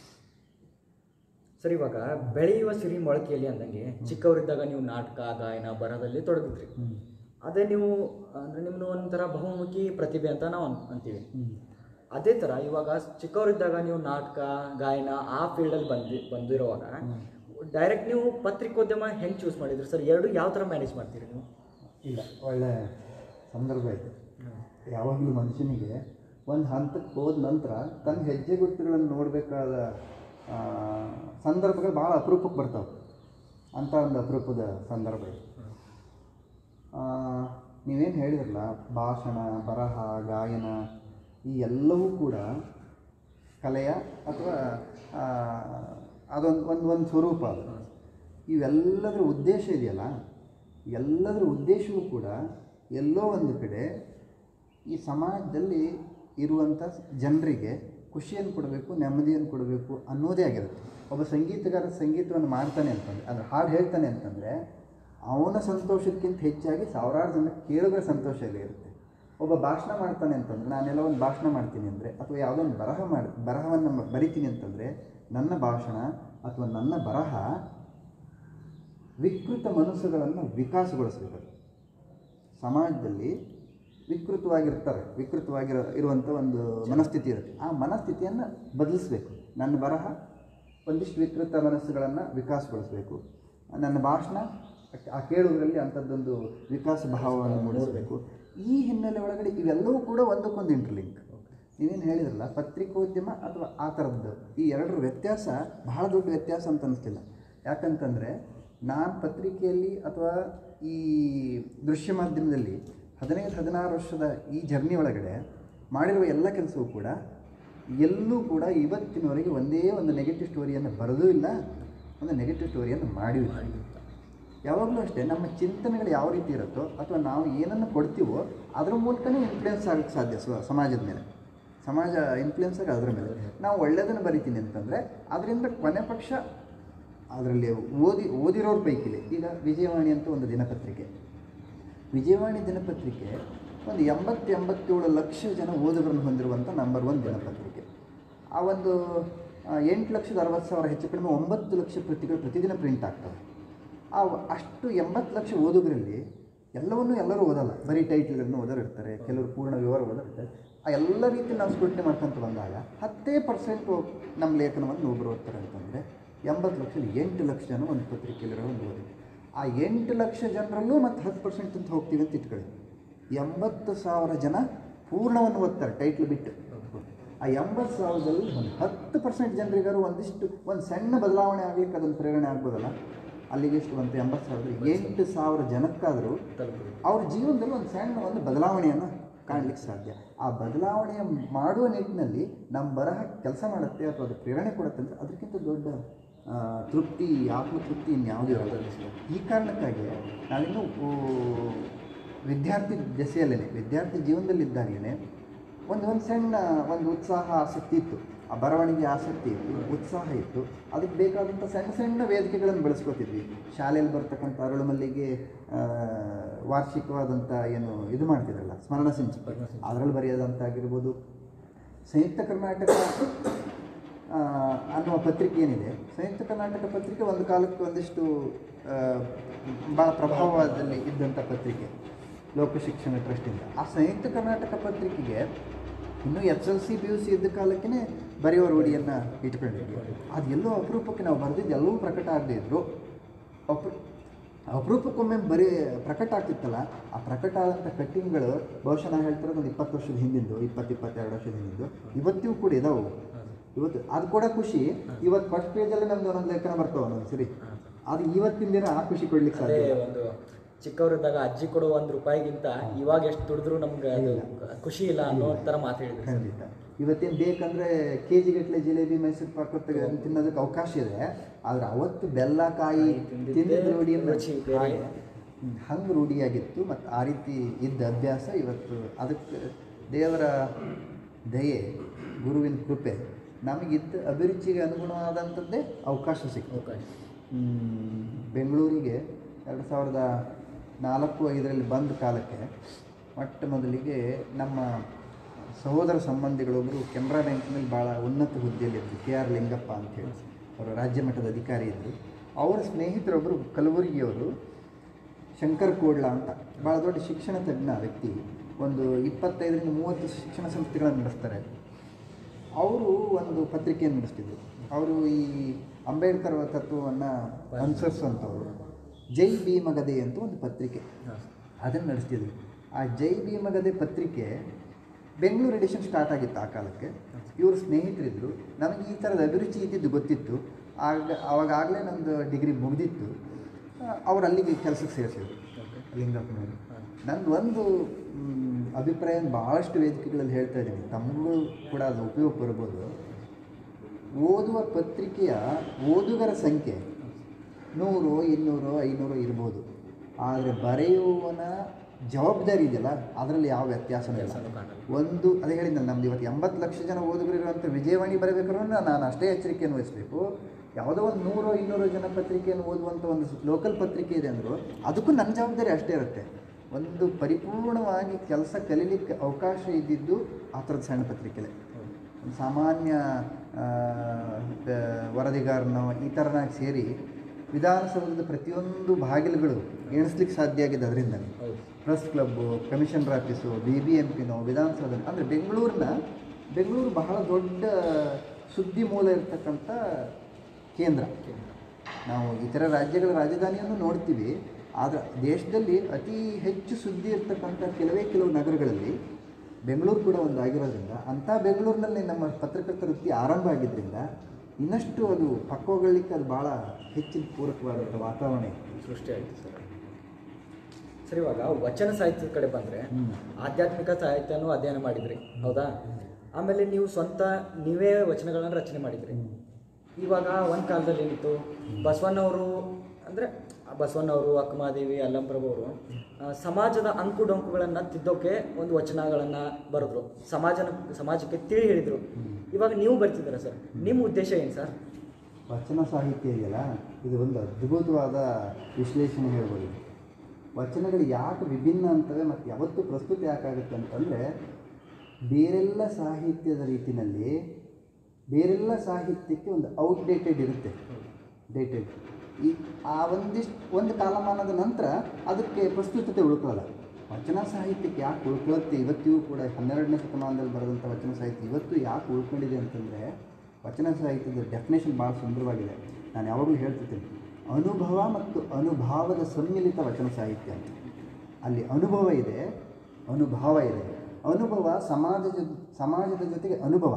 ಸರ್ ಇವಾಗ ಬೆಳೆಯುವ ಸಿರಿ ಮೊಳಕೆಯಲ್ಲಿ ಅಂದಂಗೆ ಚಿಕ್ಕವರಿದ್ದಾಗ ನೀವು ನಾಟಕ ಗಾಯನ ಬರಹದಲ್ಲಿ ತೊಡಗಿದ್ರಿ ಅದೇ ನೀವು ಅಂದರೆ ನಿಮ್ಮನ್ನು ಒಂಥರ ಬಹುಮುಖಿ ಪ್ರತಿಭೆ ಅಂತ ನಾವು ಅನ್- ಅಂತೀವಿ ಅದೇ ಥರ ಇವಾಗ ಚಿಕ್ಕವರಿದ್ದಾಗ ನೀವು ನಾಟಕ ಗಾಯನ ಆ ಫೀಲ್ಡಲ್ಲಿ ಬಂದು ಬಂದಿರುವಾಗ ಡೈರೆಕ್ಟ್ ನೀವು ಪತ್ರಿಕೋದ್ಯಮ ಹೆಂಗೆ ಚೂಸ್ ಮಾಡಿದ್ರಿ ಸರ್ ಎರಡು ಯಾವ ಥರ ಮ್ಯಾನೇಜ್ ಮಾಡ್ತೀರಿ ನೀವು ಇಲ್ಲ ಒಳ್ಳೆ ಸಂದರ್ಭ ಇದೆ ಯಾವಾಗಲೂ ಮನುಷ್ಯನಿಗೆ ಒಂದು ಹಂತಕ್ಕೆ ಹೋದ ನಂತರ ತನ್ನ ಹೆಜ್ಜೆ ಗುರುತುಗಳನ್ನು ನೋಡಬೇಕಾದ ಸಂದರ್ಭಗಳು ಭಾಳ ಅಪರೂಪಕ್ಕೆ ಬರ್ತಾವೆ ಅಂಥ ಒಂದು ಅಪರೂಪದ ಸಂದರ್ಭ ಇದೆ ಆ, ನೀವೇನು ಹೇಳಿದ್ರಲ್ಲ ಭಾಷಣ ಬರಹ ಗಾಯನ ಈ ಎಲ್ಲವೂ ಕೂಡ ಕಲೆಯ ಅಥವಾ ಆ, ಅದೊಂದು ಒಂದು ಒಂದು ಸ್ವರೂಪ ಅದು ಇವೆಲ್ಲದರ ಉದ್ದೇಶ ಇದೆಯಲ್ಲ ಎಲ್ಲದರ ಉದ್ದೇಶವೂ ಕೂಡ ಎಲ್ಲೋ ಒಂದು ಕಡೆ ಈ ಸಮಾಜದಲ್ಲಿ ಇರುವಂಥ ಜನರಿಗೆ ಖುಷಿಯನ್ನು ಕೊಡಬೇಕು ನೆಮ್ಮದಿಯನ್ನು ಕೊಡಬೇಕು ಅನ್ನೋದೇ ಆಗಿರುತ್ತೆ ಒಬ್ಬ ಸಂಗೀತಗಾರ ಸಂಗೀತವನ್ನು ಮಾಡ್ತಾನೆ ಅಂತಂದರೆ ಅಂದರೆ ಹಾಡು ಹೇಳ್ತಾನೆ ಅಂತಂದರೆ ಅವನ ಸಂತೋಷಕ್ಕಿಂತ ಹೆಚ್ಚಾಗಿ ಸಾವಿರಾರು ಜನ ಕೇಳುಗರ ಸಂತೋಷ ಇಲ್ಲಿ ಇರುತ್ತೆ ಒಬ್ಬ ಭಾಷಣ ಮಾಡ್ತಾನೆ ಅಂತಂದರೆ ನಾನೆಲ್ಲ ಒಂದು ಭಾಷಣ ಮಾಡ್ತೀನಿ ಅಂದರೆ ಅಥವಾ ಯಾವುದೋ ಒಂದು ಬರಹ ಮಾಡಿ ಬರಹವನ್ನು ಮ- ಬರಿತೀನಿ ಅಂತಂದರೆ ನನ್ನ ಭಾಷಣ ಅಥವಾ ನನ್ನ ಬರಹ ವಿಕೃತ ಮನಸ್ಸುಗಳನ್ನು ವಿಕಾಸಗೊಳಿಸಬೇಕು ಸಮಾಜದಲ್ಲಿ ವಿಕೃತವಾಗಿರ್ತಾರೆ ವಿಕೃತವಾಗಿರೋ ಇರುವಂಥ ಒಂದು ಮನಸ್ಥಿತಿ ಇರುತ್ತೆ ಆ ಮನಸ್ಥಿತಿಯನ್ನು ಬದಲಿಸಬೇಕು ನನ್ನ ಬರಹ ಒಂದಿಷ್ಟು ವಿಕೃತ ಮನಸ್ಸುಗಳನ್ನು ವಿಕಾಸಗೊಳಿಸಬೇಕು ನನ್ನ ಭಾಷಣ ಆ ಕೇಳುಗರಲ್ಲಿ ಅಂಥದ್ದೊಂದು ವಿಕಾಸ ಭಾವವನ್ನು ಮೂಡಿಸಬೇಕು ಈ ಹಿನ್ನೆಲೆ ಒಳಗಡೆ ಇವೆಲ್ಲವೂ ಕೂಡ ಒಂದಕ್ಕೊಂದು ಇಂಟರ್ಲಿಂಕ್ ನೀವೇನು ಹೇಳಿದ್ರಲ್ಲ ಪತ್ರಿಕೋದ್ಯಮ ಅಥವಾ ಆ ಥರದ್ದು ಈ ಎರಡರ ವ್ಯತ್ಯಾಸ ಬಹಳ ದೊಡ್ಡ ವ್ಯತ್ಯಾಸ ಅಂತ ಅನಿಸ್ತಿಲ್ಲ ಯಾಕಂತಂದರೆ ನಾನು ಪತ್ರಿಕೆಯಲ್ಲಿ ಅಥವಾ ಈ ದೃಶ್ಯ ಮಾಧ್ಯಮದಲ್ಲಿ ಹದಿನೈದು ಹದಿನಾರು ವರ್ಷದ ಈ ಜರ್ನಿ ಒಳಗಡೆ ಮಾಡಿರುವ ಎಲ್ಲ ಕೆಲಸವೂ ಕೂಡ ಎಲ್ಲೂ ಕೂಡ ಇವತ್ತಿನವರೆಗೆ ಒಂದೇ ಒಂದು ನೆಗೆಟಿವ್ ಸ್ಟೋರಿಯನ್ನು ಬರೆದೂ ಇಲ್ಲ ಒಂದು ನೆಗೆಟಿವ್ ಸ್ಟೋರಿಯನ್ನು ಮಾಡಿಯೂ ಇಲ್ಲ ಯಾವಾಗಲೂ ಅಷ್ಟೇ ನಮ್ಮ ಚಿಂತನೆಗಳು ಯಾವ ರೀತಿ ಇರುತ್ತೋ ಅಥವಾ ನಾವು ಏನನ್ನು ಕೊಡ್ತೀವೋ ಅದರ ಮೂಲಕನೇ ಇನ್ಫ್ಲುಯೆನ್ಸ್ ಆಗಕ್ಕೆ ಸಾಧ್ಯ ಸ- ಸಮಾಜದ ಮೇಲೆ ಸಮಾಜ ಇನ್ಫ್ಲುಯೆನ್ಸ್ ಆಗಿ ಅದರ ಮೇಲೆ ನಾವು ಒಳ್ಳೆಯದನ್ನು ಬರಿತೀನಿ ಅಂತಂದರೆ ಅದರಿಂದ ಕೊನೆ ಪಕ್ಷ ಅದರಲ್ಲಿ ಓದಿ ಓದಿರೋರ ಪೈಕಿಲಿ ಈಗ ವಿಜಯವಾಣಿ ಅಂತ ಒಂದು ದಿನಪತ್ರಿಕೆ ವಿಜಯವಾಣಿ ದಿನಪತ್ರಿಕೆ ಒಂದು ಎಂಬತ್ತು ಎಂಬತ್ತೇಳು ಲಕ್ಷ ಜನ ಓದುಗರನ್ನು ಹೊಂದಿರುವಂಥ ನಂಬರ್ ಒನ್ ದಿನಪತ್ರಿಕೆ ಆ ಒಂದು ಆ, ಎಂಟು ಲಕ್ಷದ ಅರವತ್ತು ಸಾವಿರ ಹೆಚ್ಚು ಕಡಿಮೆ ಒಂಬತ್ತು ಲಕ್ಷ ಪ್ರತಿಗಳು ಪ್ರತಿದಿನ ಪ್ರಿಂಟ್ ಆಗ್ತವೆ ಆ ವ- ಅಷ್ಟು ಎಂಬತ್ತು ಲಕ್ಷ ಓದುಗರಲ್ಲಿ ಎಲ್ಲವನ್ನೂ ಎಲ್ಲರೂ ಓದಲ್ಲ ಬರೀ ಟೈಟ್ಲ್ಗಳನ್ನು ಓದೋರು ಇರ್ತಾರೆ ಕೆಲವರು ಪೂರ್ಣ ವಿವರ ಓದೋರು ಇರ್ತಾರೆ ಆ ಎಲ್ಲ ರೀತಿ ನಾವು ಸ್ಕ್ರೂಟ್ನಿ ಮಾಡ್ಕೊಂತ ಬಂದಾಗ ಹತ್ತೇ ಪರ್ಸೆಂಟು ನಮ್ಮ ಲೇಖನವನ್ನು ಒಬ್ಬರು ಓದ್ತಾರೆ ಅಂತಂದರೆ ಎಂಬತ್ತು ಲಕ್ಷದಲ್ಲಿ ಎಂಟು ಲಕ್ಷ ಜನ ಒಂದು ಪತ್ರಿಕೆಯಲ್ಲಿರೋ ಒಂದು ಓದಿ ಆ ಎಂಟು ಲಕ್ಷ ಜನರಲ್ಲೂ ಮತ್ತು ಹತ್ತು ಪರ್ಸೆಂಟ್ ಅಂತ ಹೋಗ್ತೀವಿ ಅಂತ ಇಟ್ಕೊಳ್ಳಿ ಎಂಬತ್ತು ಸಾವಿರ ಜನ ಪೂರ್ಣವನ್ನು ಓದ್ತಾರೆ ಟೈಟ್ಲ್ ಬಿಟ್ಟು ಆ ಎಂಬತ್ತು ಸಾವಿರದಲ್ಲಿ ಒಂದು ಹತ್ತು ಪರ್ಸೆಂಟ್ ಜನರಿಗಾರು ಒಂದಿಷ್ಟು ಒಂದು ಸಣ್ಣ ಬದಲಾವಣೆ ಆಗ್ಲಿಕ್ಕೆ ಅದೊಂದು ಪ್ರೇರಣೆ ಆಗ್ಬೋದಲ್ಲ ಅಲ್ಲಿಗೆ ಎಷ್ಟು ಬಂತು ಎಂಬತ್ತು ಸಾವಿರದಲ್ಲಿ ಎಂಟು ಸಾವಿರ ಜನಕ್ಕಾದರೂ ತಲುಪಿದೆ ಅವ್ರ ಜೀವನದಲ್ಲಿ ಒಂದು ಸಣ್ಣ ಒಂದು ಬದಲಾವಣೆಯನ್ನು ಕಾಣಲಿಕ್ಕೆ ಸಾಧ್ಯ ಆ ಬದಲಾವಣೆ ಮಾಡುವ ನಿಟ್ಟಿನಲ್ಲಿ ನಮ್ಮ ಬರಹ ಕೆಲಸ ಮಾಡುತ್ತೆ ಅಥವಾ ಅದು ಪ್ರೇರಣೆ ಕೊಡುತ್ತೆ ಅಂದರೆ ಅದಕ್ಕಿಂತ ದೊಡ್ಡ ಆ, ತೃಪ್ತಿ ಆತ್ಮತೃಪ್ತಿ ಇನ್ಯಾವುದೂ ಇರೋದಿಲ್ಲ ಈ ಕಾರಣಕ್ಕಾಗಿ ನಾವಿನ್ನೂ ಊ, ವಿದ್ಯಾರ್ಥಿ ದೆಸೆಯಲ್ಲೇ ವಿದ್ಯಾರ್ಥಿ ಜೀವನದಲ್ಲಿದ್ದಾಗಲೇ ಒಂದು ಒಂದು ಸಣ್ಣ ಒಂದು ಉತ್ಸಾಹ ಆಸಕ್ತಿ ಇತ್ತು ಆ ಬರವಣಿಗೆ ಆಸಕ್ತಿ ಇತ್ತು ಉತ್ಸಾಹ ಇತ್ತು ಅದಕ್ಕೆ ಬೇಕಾದಂಥ ಸಣ್ಣ ಸಣ್ಣ ವೇದಿಕೆಗಳನ್ನು ಬೆಳೆಸ್ಕೊತಿದ್ವಿ ಶಾಲೆಯಲ್ಲಿ ಬರ್ತಕ್ಕಂಥ ಅರಳು ಮಲ್ಲಿಗೆ ಆ, ವಾರ್ಷಿಕವಾದಂಥ ಏನು ಇದು ಮಾಡ್ತಿದ್ರಲ್ಲ ಸ್ಮರಣ ಸಂಚಿಕೆ ಅದರಲ್ಲಿ ಬರೆಯೋದಂತಾಗಿರ್ಬೋದು ಸಂಯುಕ್ತ ಕರ್ನಾಟಕ ಆ, ಅನ್ನುವ ಪತ್ರಿಕೆ ಏನಿದೆ ಸಂಯುಕ್ತ ಕರ್ನಾಟಕ ಪತ್ರಿಕೆ ಒಂದು ಕಾಲಕ್ಕೆ ಒಂದಿಷ್ಟು ಆ, ಭಾಳ ಪ್ರಭಾವದಲ್ಲಿ ಇದ್ದಂಥ ಪತ್ರಿಕೆ ಲೋಕಶಿಕ್ಷಣ ಟ್ರಸ್ಟಿಂದ ಆ ಸಂಯುಕ್ತ ಕರ್ನಾಟಕ ಪತ್ರಿಕೆಗೆ ಇನ್ನೂ S L C P U C ಇದ್ದ ಕಾಲಕ್ಕೆ ಬರೆಯುವ ರೂಢಿಯನ್ನು ಇಟ್ಕೊಂಡಿದ್ವಿ ಅದು ಎಲ್ಲೋ ಅಪರೂಪಕ್ಕೆ ನಾವು ಬರೆದಿದ್ದು ಎಲ್ಲವೂ ಪ್ರಕಟ ಆಗದೇ ಇದ್ರು ಅಪ್ರ ಅಪರೂಪಕ್ಕೊಮ್ಮೆ ಬರೀ ಪ್ರಕಟ ಆಗ್ತಿತ್ತಲ್ಲ ಆ ಪ್ರಕಟ ಆದಂಥ ಕಟ್ಟಿಂಗ್ಗಳು ಬಹುಶಃ ನಾನು ಹೇಳ್ತಿರೋದು ಒಂದು ಇಪ್ಪತ್ತು ವರ್ಷದ ಹಿಂದಿಂದು ಇಪ್ಪತ್ತು ಇಪ್ಪತ್ತೆರಡು ವರ್ಷದ ಹಿಂದಿಂದು ಇವತ್ತಿಗೂ ಕೂಡ ಇದಾವೆ ಇವತ್ತು ಅದು ಕೂಡ ಖುಷಿ ಇವತ್ತು ಫಸ್ಟ್ ಪೇಜಲ್ಲಿ ನಮ್ದು ಒಂದೊಂದು ಲೇಖನ ಬರ್ತಾವೆ ಒಂದೊಂದು ಸರಿ ಅದು ಇವತ್ತಿನ ದಿನ ಆ ಖುಷಿ ಕೊಡ್ಲಿಕ್ಕೆ ಅದೇ ಸಾಧ್ಯ ಇಲ್ಲ. ಒಂದು ಚಿಕ್ಕವರಿದ್ದಾಗ ಅಜ್ಜಿ ಕೊಡೋ ಒಂದು ರೂಪಾಯಿಗಿಂತ ಇವಾಗ ಎಷ್ಟು ದುಡಿದ್ರು ನಮ್ಗೆ ಅದು ಖುಷಿ ಇಲ್ಲ ಅನ್ನೋ ಥರ ಮಾತು ಹೇಳಿದ್ರು ಸರ್. ಖಂಡಿತ ಇವತ್ತೇನು ಬೇಕಂದ್ರೆ ಕೆ ಜಿ ಗಟ್ಟಲೆ ಜಿಲೇಬಿ ಮೈಸೂರು ಪಾಕ್ ತೆಗೆ ತಿನ್ನೋದಕ್ಕೆ ಅವಕಾಶ ಇದೆ ಆದ್ರೆ ಅವತ್ತು ಬೆಲ್ಲ ಕಾಯಿ ತಿಂದಿದ್ದೇ ತಿಂದಿದ್ದ ರೂಢಿಯನ್ನು ರುಚಿ ಬೇರೆ. ಹಂಗೆ ರೂಢಿಯಾಗಿತ್ತು ಮತ್ತು ಆ ರೀತಿ ಇದ್ದ ಅಭ್ಯಾಸ ಇವತ್ತು ಅದಕ್ಕೆ ದೇವರ ದಯೆ ಗುರುವಿನ ಕೃಪೆ ನಮಗಿದ್ದ ಅಭಿರುಚಿಗೆ ಅನುಗುಣವಾದಂಥದ್ದೇ ಅವಕಾಶ ಸಿಕ್ತು ಅವಕಾಶ ಹ್ಮ್, ಬೆಂಗಳೂರಿಗೆ ಎರಡು ಸಾವಿರದ ನಾಲ್ಕು ಐದರಲ್ಲಿ ಬಂದ ಕಾಲಕ್ಕೆ ಮೊಟ್ಟ ಮೊದಲಿಗೆ ನಮ್ಮ ಸಹೋದರ ಸಂಬಂಧಿಗಳೊಬ್ಬರು ಕೆನರಾ ಬ್ಯಾಂಕಿನಲ್ಲಿ ಭಾಳ ಉನ್ನತ ಹುದ್ದೆಯಲ್ಲಿದ್ದರು ಕೆ ಆರ್ ಲಿಂಗಪ್ಪ ಅಂತೇಳಿ ಅವರು ರಾಜ್ಯ ಮಟ್ಟದ ಅಧಿಕಾರಿ ಇದ್ದರು ಅವರ ಸ್ನೇಹಿತರೊಬ್ಬರು ಕಲಬುರಗಿಯವರು ಶಂಕರ್ ಕೋಡ್ಲ ಅಂತ ಭಾಳ ದೊಡ್ಡ ಶಿಕ್ಷಣ ತಜ್ಞ ವ್ಯಕ್ತಿ ಒಂದು ಇಪ್ಪತ್ತೈದರಿಂದ ಮೂವತ್ತು ಶಿಕ್ಷಣ ಸಂಸ್ಥೆಗಳನ್ನು ನಡೆಸ್ತಾರೆ ಅವರು ಒಂದು ಪತ್ರಿಕೆಯನ್ನು ನಡೆಸ್ತಿದ್ರು ಅವರು ಈ ಅಂಬೇಡ್ಕರ್ ತತ್ವವನ್ನು ಅನುಸರಿಸುವಂಥವ್ರು ಜೈ ಭೀಮಗದೆ ಅಂತ ಒಂದು ಪತ್ರಿಕೆ ಹಾಂ ಅದನ್ನು ನಡೆಸ್ತಿದ್ರು ಆ ಜೈ ಭೀಮಗದೆ ಪತ್ರಿಕೆ ಬೆಂಗಳೂರು ಎಡಿಷನ್ ಸ್ಟಾರ್ಟ್ ಆಗಿತ್ತು ಆ ಕಾಲಕ್ಕೆ ಇವರು ಸ್ನೇಹಿತರಿದ್ದರು ನನಗೆ ಈ ಥರದ ಅಭಿರುಚಿ ಇದ್ದಿದ್ದು ಗೊತ್ತಿತ್ತು ಆಗ ಆವಾಗಲೇ ನಂದು ಡಿಗ್ರಿ ಮುಗಿದಿತ್ತು ಅವ್ರು ಅಲ್ಲಿಗೆ ಕೆಲಸಕ್ಕೆ ಸೇರಿಸಿದ್ರು ಲಿಂಗಪ್ಪನವರು ನಂದು ಒಂದು ಮ್, ಅಭಿಪ್ರಾಯ ಭಾಳಷ್ಟು ವೇದಿಕೆಗಳಲ್ಲಿ ಹೇಳ್ತಾ ಇದ್ದೀನಿ ತಮಗೂ ಕೂಡ ಅದು ಉಪಯೋಗ ಬರ್ಬೋದು ಓದುವ ಪತ್ರಿಕೆಯ ಓದುಗರ ಸಂಖ್ಯೆ ನೂರು ಇನ್ನೂರು ಐನೂರು ಇರ್ಬೋದು ಆದರೆ ಬರೆಯುವವನ ಜವಾಬ್ದಾರಿ ಇದೆಯಲ್ಲ ಅದರಲ್ಲಿ ಯಾವ ವ್ಯತ್ಯಾಸನೂ ಇಲ್ಲ ಕೆಲಸನೂ ಕಾಣಲ್ಲ ಒಂದು ಅದೇ ಹೇಳಿದ್ನಲ್ಲ ನಮ್ದು ಇವತ್ತು ಎಂಬತ್ತು ಲಕ್ಷ ಜನ ಓದುಗರಿರುವಂಥ ವಿಜಯವಾಣಿ ಬರಬೇಕಾದ್ರೂ ನಾನು ಅಷ್ಟೇ ಎಚ್ಚರಿಕೆಯನ್ನು ವಹಿಸಬೇಕು ಯಾವುದೋ ಒಂದು ನೂರು ಇನ್ನೂರು ಜನ ಪತ್ರಿಕೆಯನ್ನು ಓದುವಂಥ ಒಂದು ಲೋಕಲ್ ಪತ್ರಿಕೆ ಇದೆ ಅಂದರು ಅದಕ್ಕೂ ನನ್ನ ಜವಾಬ್ದಾರಿ ಅಷ್ಟೇ ಇರುತ್ತೆ ಒಂದು ಪರಿಪೂರ್ಣವಾಗಿ ಕೆಲಸ ಕಲೀಲಿಕ್ಕೆ ಅವಕಾಶ ಇದ್ದಿದ್ದು ಆ ಥರದ ಸಣ್ಣ ಪತ್ರಿಕೆಲೆ ಒಂದು ಸಾಮಾನ್ಯ ಆ, ಪ- ವರದಿಗಾರನೋ ಈ ಥರನಾಗಿ ಸೇರಿ ವಿಧಾನಸೌಧದ ಪ್ರತಿಯೊಂದು ಬಾಗಿಲುಗಳು ಎಣಿಸ್ಲಿಕ್ಕೆ ಸಾಧ್ಯ ಆಗಿದೆ ಅದರಿಂದ ಹೌದು press club commissioner office B B M ಪಿನೋ Vidhana Soudha ಅಂದರೆ ಬೆಂಗಳೂರಿನ ಬೆಂಗಳೂರು ಬಹಳ ದೊಡ್ಡ ಸುದ್ದಿ ಮೂಲ ಇರತಕ್ಕಂಥ ಕೇಂದ್ರ ನಾವು ಇತರ ರಾಜ್ಯಗಳ ರಾಜಧಾನಿಯನ್ನು ನೋಡ್ತೀವಿ ಆದರೆ ದೇಶದಲ್ಲಿ ಅತಿ ಹೆಚ್ಚು ಸುದ್ದಿ ಇರ್ತಕ್ಕಂಥ ಕೆಲವೇ ಕೆಲವು ನಗರಗಳಲ್ಲಿ ಬೆಂಗಳೂರು ಕೂಡ ಒಂದು ಆಗಿರೋದ್ರಿಂದ ಅಂಥ ಬೆಂಗಳೂರಿನಲ್ಲಿ ನಮ್ಮ ಪತ್ರಕರ್ತರ ವೃತ್ತಿ ಆರಂಭ ಆಗಿದ್ದರಿಂದ ಇನ್ನಷ್ಟು ಅದು ಪಕ್ವಗೊಳ್ಳಿಕ್ಕೆ ಅದು ಭಾಳ ಹೆಚ್ಚಿನ ಪೂರಕವಾದಂಥ ವಾತಾವರಣ ಇತ್ತು ಸೃಷ್ಟಿ ಆಯಿತು ಸರ್ ಸರ್ ಇವಾಗ ವಚನ ಸಾಹಿತ್ಯದ ಕಡೆ ಬಂದರೆ ಆಧ್ಯಾತ್ಮಿಕ ಸಾಹಿತ್ಯನೂ ಅಧ್ಯಯನ ಮಾಡಿದ್ರಿ ಹೌದಾ ಆಮೇಲೆ ನೀವು ಸ್ವಂತ ನೀವೇ ವಚನಗಳನ್ನು ರಚನೆ ಮಾಡಿದ್ರಿ ಇವಾಗ ಒಂದು ಕಾಲದಲ್ಲಿ ಏನಿತ್ತು ಬಸವಣ್ಣವರು ಅಂದರೆ ಬಸವಣ್ಣವರು ಅಕ್ಕಮಾದೇವಿ ಅಲ್ಲಂಪ್ರಭು ಅವರು ಆ, ಸಮಾಜದ ಅಂಕು ಡೊಂಕುಗಳನ್ನು ತಿದ್ದೋಕೆ ಒಂದು ವಚನಗಳನ್ನು ಬರೆದ್ರು ಸಮಾಜನ ಸಮಾಜಕ್ಕೆ ತಿಳಿ ಹೇಳಿದರು ಇವಾಗ ನೀವು ಬರ್ತಿದ್ದೀರಾ ಸರ್ ನಿಮ್ಮ ಉದ್ದೇಶ ಏನು ಸರ್ ವಚನ ಸಾಹಿತ್ಯ ಇದೆಯಲ್ಲ ಇದು ಒಂದು ಅದ್ಭುತವಾದ ವಿಶ್ಲೇಷಣೆ ಹೇಳ್ಬೋದು ವಚನಗಳು ಯಾಕೆ ವಿಭಿನ್ನ ಅಂತವೆ ಮತ್ತು ಯಾವತ್ತು ಪ್ರಸ್ತುತಿ ಯಾಕಾಗುತ್ತೆ ಅಂತಂದರೆ ಬೇರೆಲ್ಲ ಸಾಹಿತ್ಯದ ರೀತಿಯಲ್ಲಿ ಬೇರೆಲ್ಲ ಸಾಹಿತ್ಯಕ್ಕೆ ಒಂದು ಔಟ್ಡೇಟೆಡ್ ಇರುತ್ತೆ ಡೇಟೆಡ್ ಈ ಆ ಒಂದಿಷ್ಟು ಒಂದು ಕಾಲಮಾನದ ನಂತರ ಅದಕ್ಕೆ ಪ್ರಸ್ತುತತೆ ಉಳ್ಕೊಳ್ಳಲ್ಲ ವಚನ ಸಾಹಿತ್ಯಕ್ಕೆ ಯಾಕೆ ಉಳ್ಕೊಳ್ಳುತ್ತೆ ಇವತ್ತಿಗೂ ಕೂಡ ಹನ್ನೆರಡನೇ ಶತಮಾನದಲ್ಲಿ ಬರೆದಂಥ ವಚನ ಸಾಹಿತ್ಯ ಇವತ್ತು ಯಾಕೆ ಉಳ್ಕೊಂಡಿದೆ ಅಂತಂದರೆ ವಚನ ಸಾಹಿತ್ಯದ ಡೆಫಿನೇಷನ್ ಭಾಳ ಸುಂದರವಾಗಿದೆ ನಾನು ಯಾವಾಗಲೂ ಹೇಳ್ತಿರ್ತೀನಿ ಅನುಭವ ಮತ್ತು ಅನುಭಾವದ ಸಮ್ಮಿಲಿತ ವಚನ ಸಾಹಿತ್ಯ ಅಂತ ಅಲ್ಲಿ ಅನುಭವ ಇದೆ ಅನುಭಾವ ಇದೆ ಅನುಭವ ಸಮಾಜ ಜೊ- ಸಮಾಜದ ಜೊತೆಗೆ ಅನುಭವ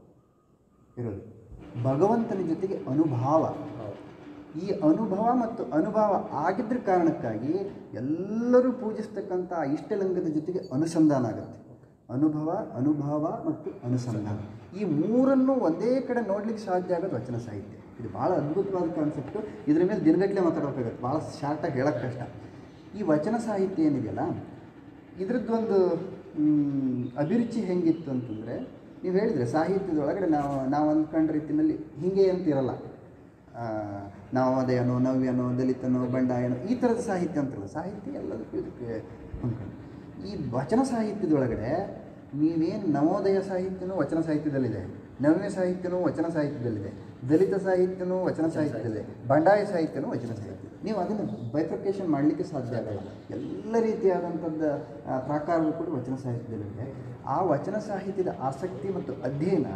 ಇರೋದು ಭಗವಂತನ ಜೊತೆಗೆ ಅನುಭಾವ ಹೌದು ಈ ಅನುಭವ ಮತ್ತು ಅನುಭವ ಆಗಿದ್ರ ಕಾರಣಕ್ಕಾಗಿ ಎಲ್ಲರೂ ಪೂಜಿಸ್ತಕ್ಕಂಥ ಆ ಇಷ್ಟಲಿಂಗದ ಜೊತೆಗೆ ಅನುಸಂಧಾನ ಆಗುತ್ತೆ ಅನುಭವ ಅನುಭವ ಮತ್ತು ಅನುಸಂಧಾನ ಈ ಮೂರನ್ನು ಒಂದೇ ಕಡೆ ನೋಡ್ಲಿಕ್ಕೆ ಸಾಧ್ಯ ಆಗೋದು ವಚನ ಸಾಹಿತ್ಯ ಇದು ಭಾಳ ಅದ್ಭುತವಾದ ಕಾನ್ಸೆಪ್ಟು ಇದ್ರ ಮೇಲೆ ದಿನಗಟ್ಟಲೆ ಮಾತಾಡಬೇಕಾಗತ್ತೆ ಭಾಳ ಶಾರ್ಟಾಗಿ ಹೇಳೋಕ್ಕೆ ಕಷ್ಟ ಈ ವಚನ ಸಾಹಿತ್ಯ ಏನಿದೆಯಲ್ಲ ಇದ್ರದ್ದೊಂದು ಮ್, ಅಭಿರುಚಿ ಹೆಂಗಿತ್ತು ಅಂತಂದರೆ ನೀವು ಹೇಳಿದರೆ ಸಾಹಿತ್ಯದೊಳಗಡೆ ನಾವು ನಾವು ಅಂದ್ಕೊಂಡ ರೀತಿಯಲ್ಲಿ ಹೀಗೆ ಅಂತ ಇರಲ್ಲ ಆ, ನವೋದಯನೋ ನವ್ಯನೋ ದಲಿತನೋ ಬಂಡಾಯನೋ ಈ ಥರದ ಸಾಹಿತ್ಯ ಅಂತಲ್ಲ ಸಾಹಿತ್ಯ ಎಲ್ಲದಕ್ಕೂ ಇದಕ್ಕೆ ಹೊಂದ್ಕೊಂಡು ಈ ವಚನ ಸಾಹಿತ್ಯದೊಳಗಡೆ ನೀವೇನು ನವೋದಯ ಸಾಹಿತ್ಯನೂ ವಚನ ಸಾಹಿತ್ಯದಲ್ಲಿದೆ ನವ್ಯ ಸಾಹಿತ್ಯನೂ ವಚನ ಸಾಹಿತ್ಯದಲ್ಲಿದೆ ದಲಿತ ಸಾಹಿತ್ಯನೂ ವಚನ ಸಾಹಿತ್ಯದಲ್ಲಿದೆ ಬಂಡಾಯ ಸಾಹಿತ್ಯನೂ ವಚನ ಸಾಹಿತ್ಯ ನೀವು ಅದನ್ನು ಬೈಫರ್ಕೇಷನ್ ಮಾಡಲಿಕ್ಕೆ ಸಾಧ್ಯ ಆಗಲ್ಲ ಎಲ್ಲ ರೀತಿಯಾದಂಥದ್ದು ಆ, ಪ್ರಾಕಾರವೂ ಕೂಡ ವಚನ ಸಾಹಿತ್ಯದಲ್ಲಿದೆ ಆ ವಚನ ಸಾಹಿತ್ಯದ ಆಸಕ್ತಿ ಮತ್ತು ಅಧ್ಯಯನ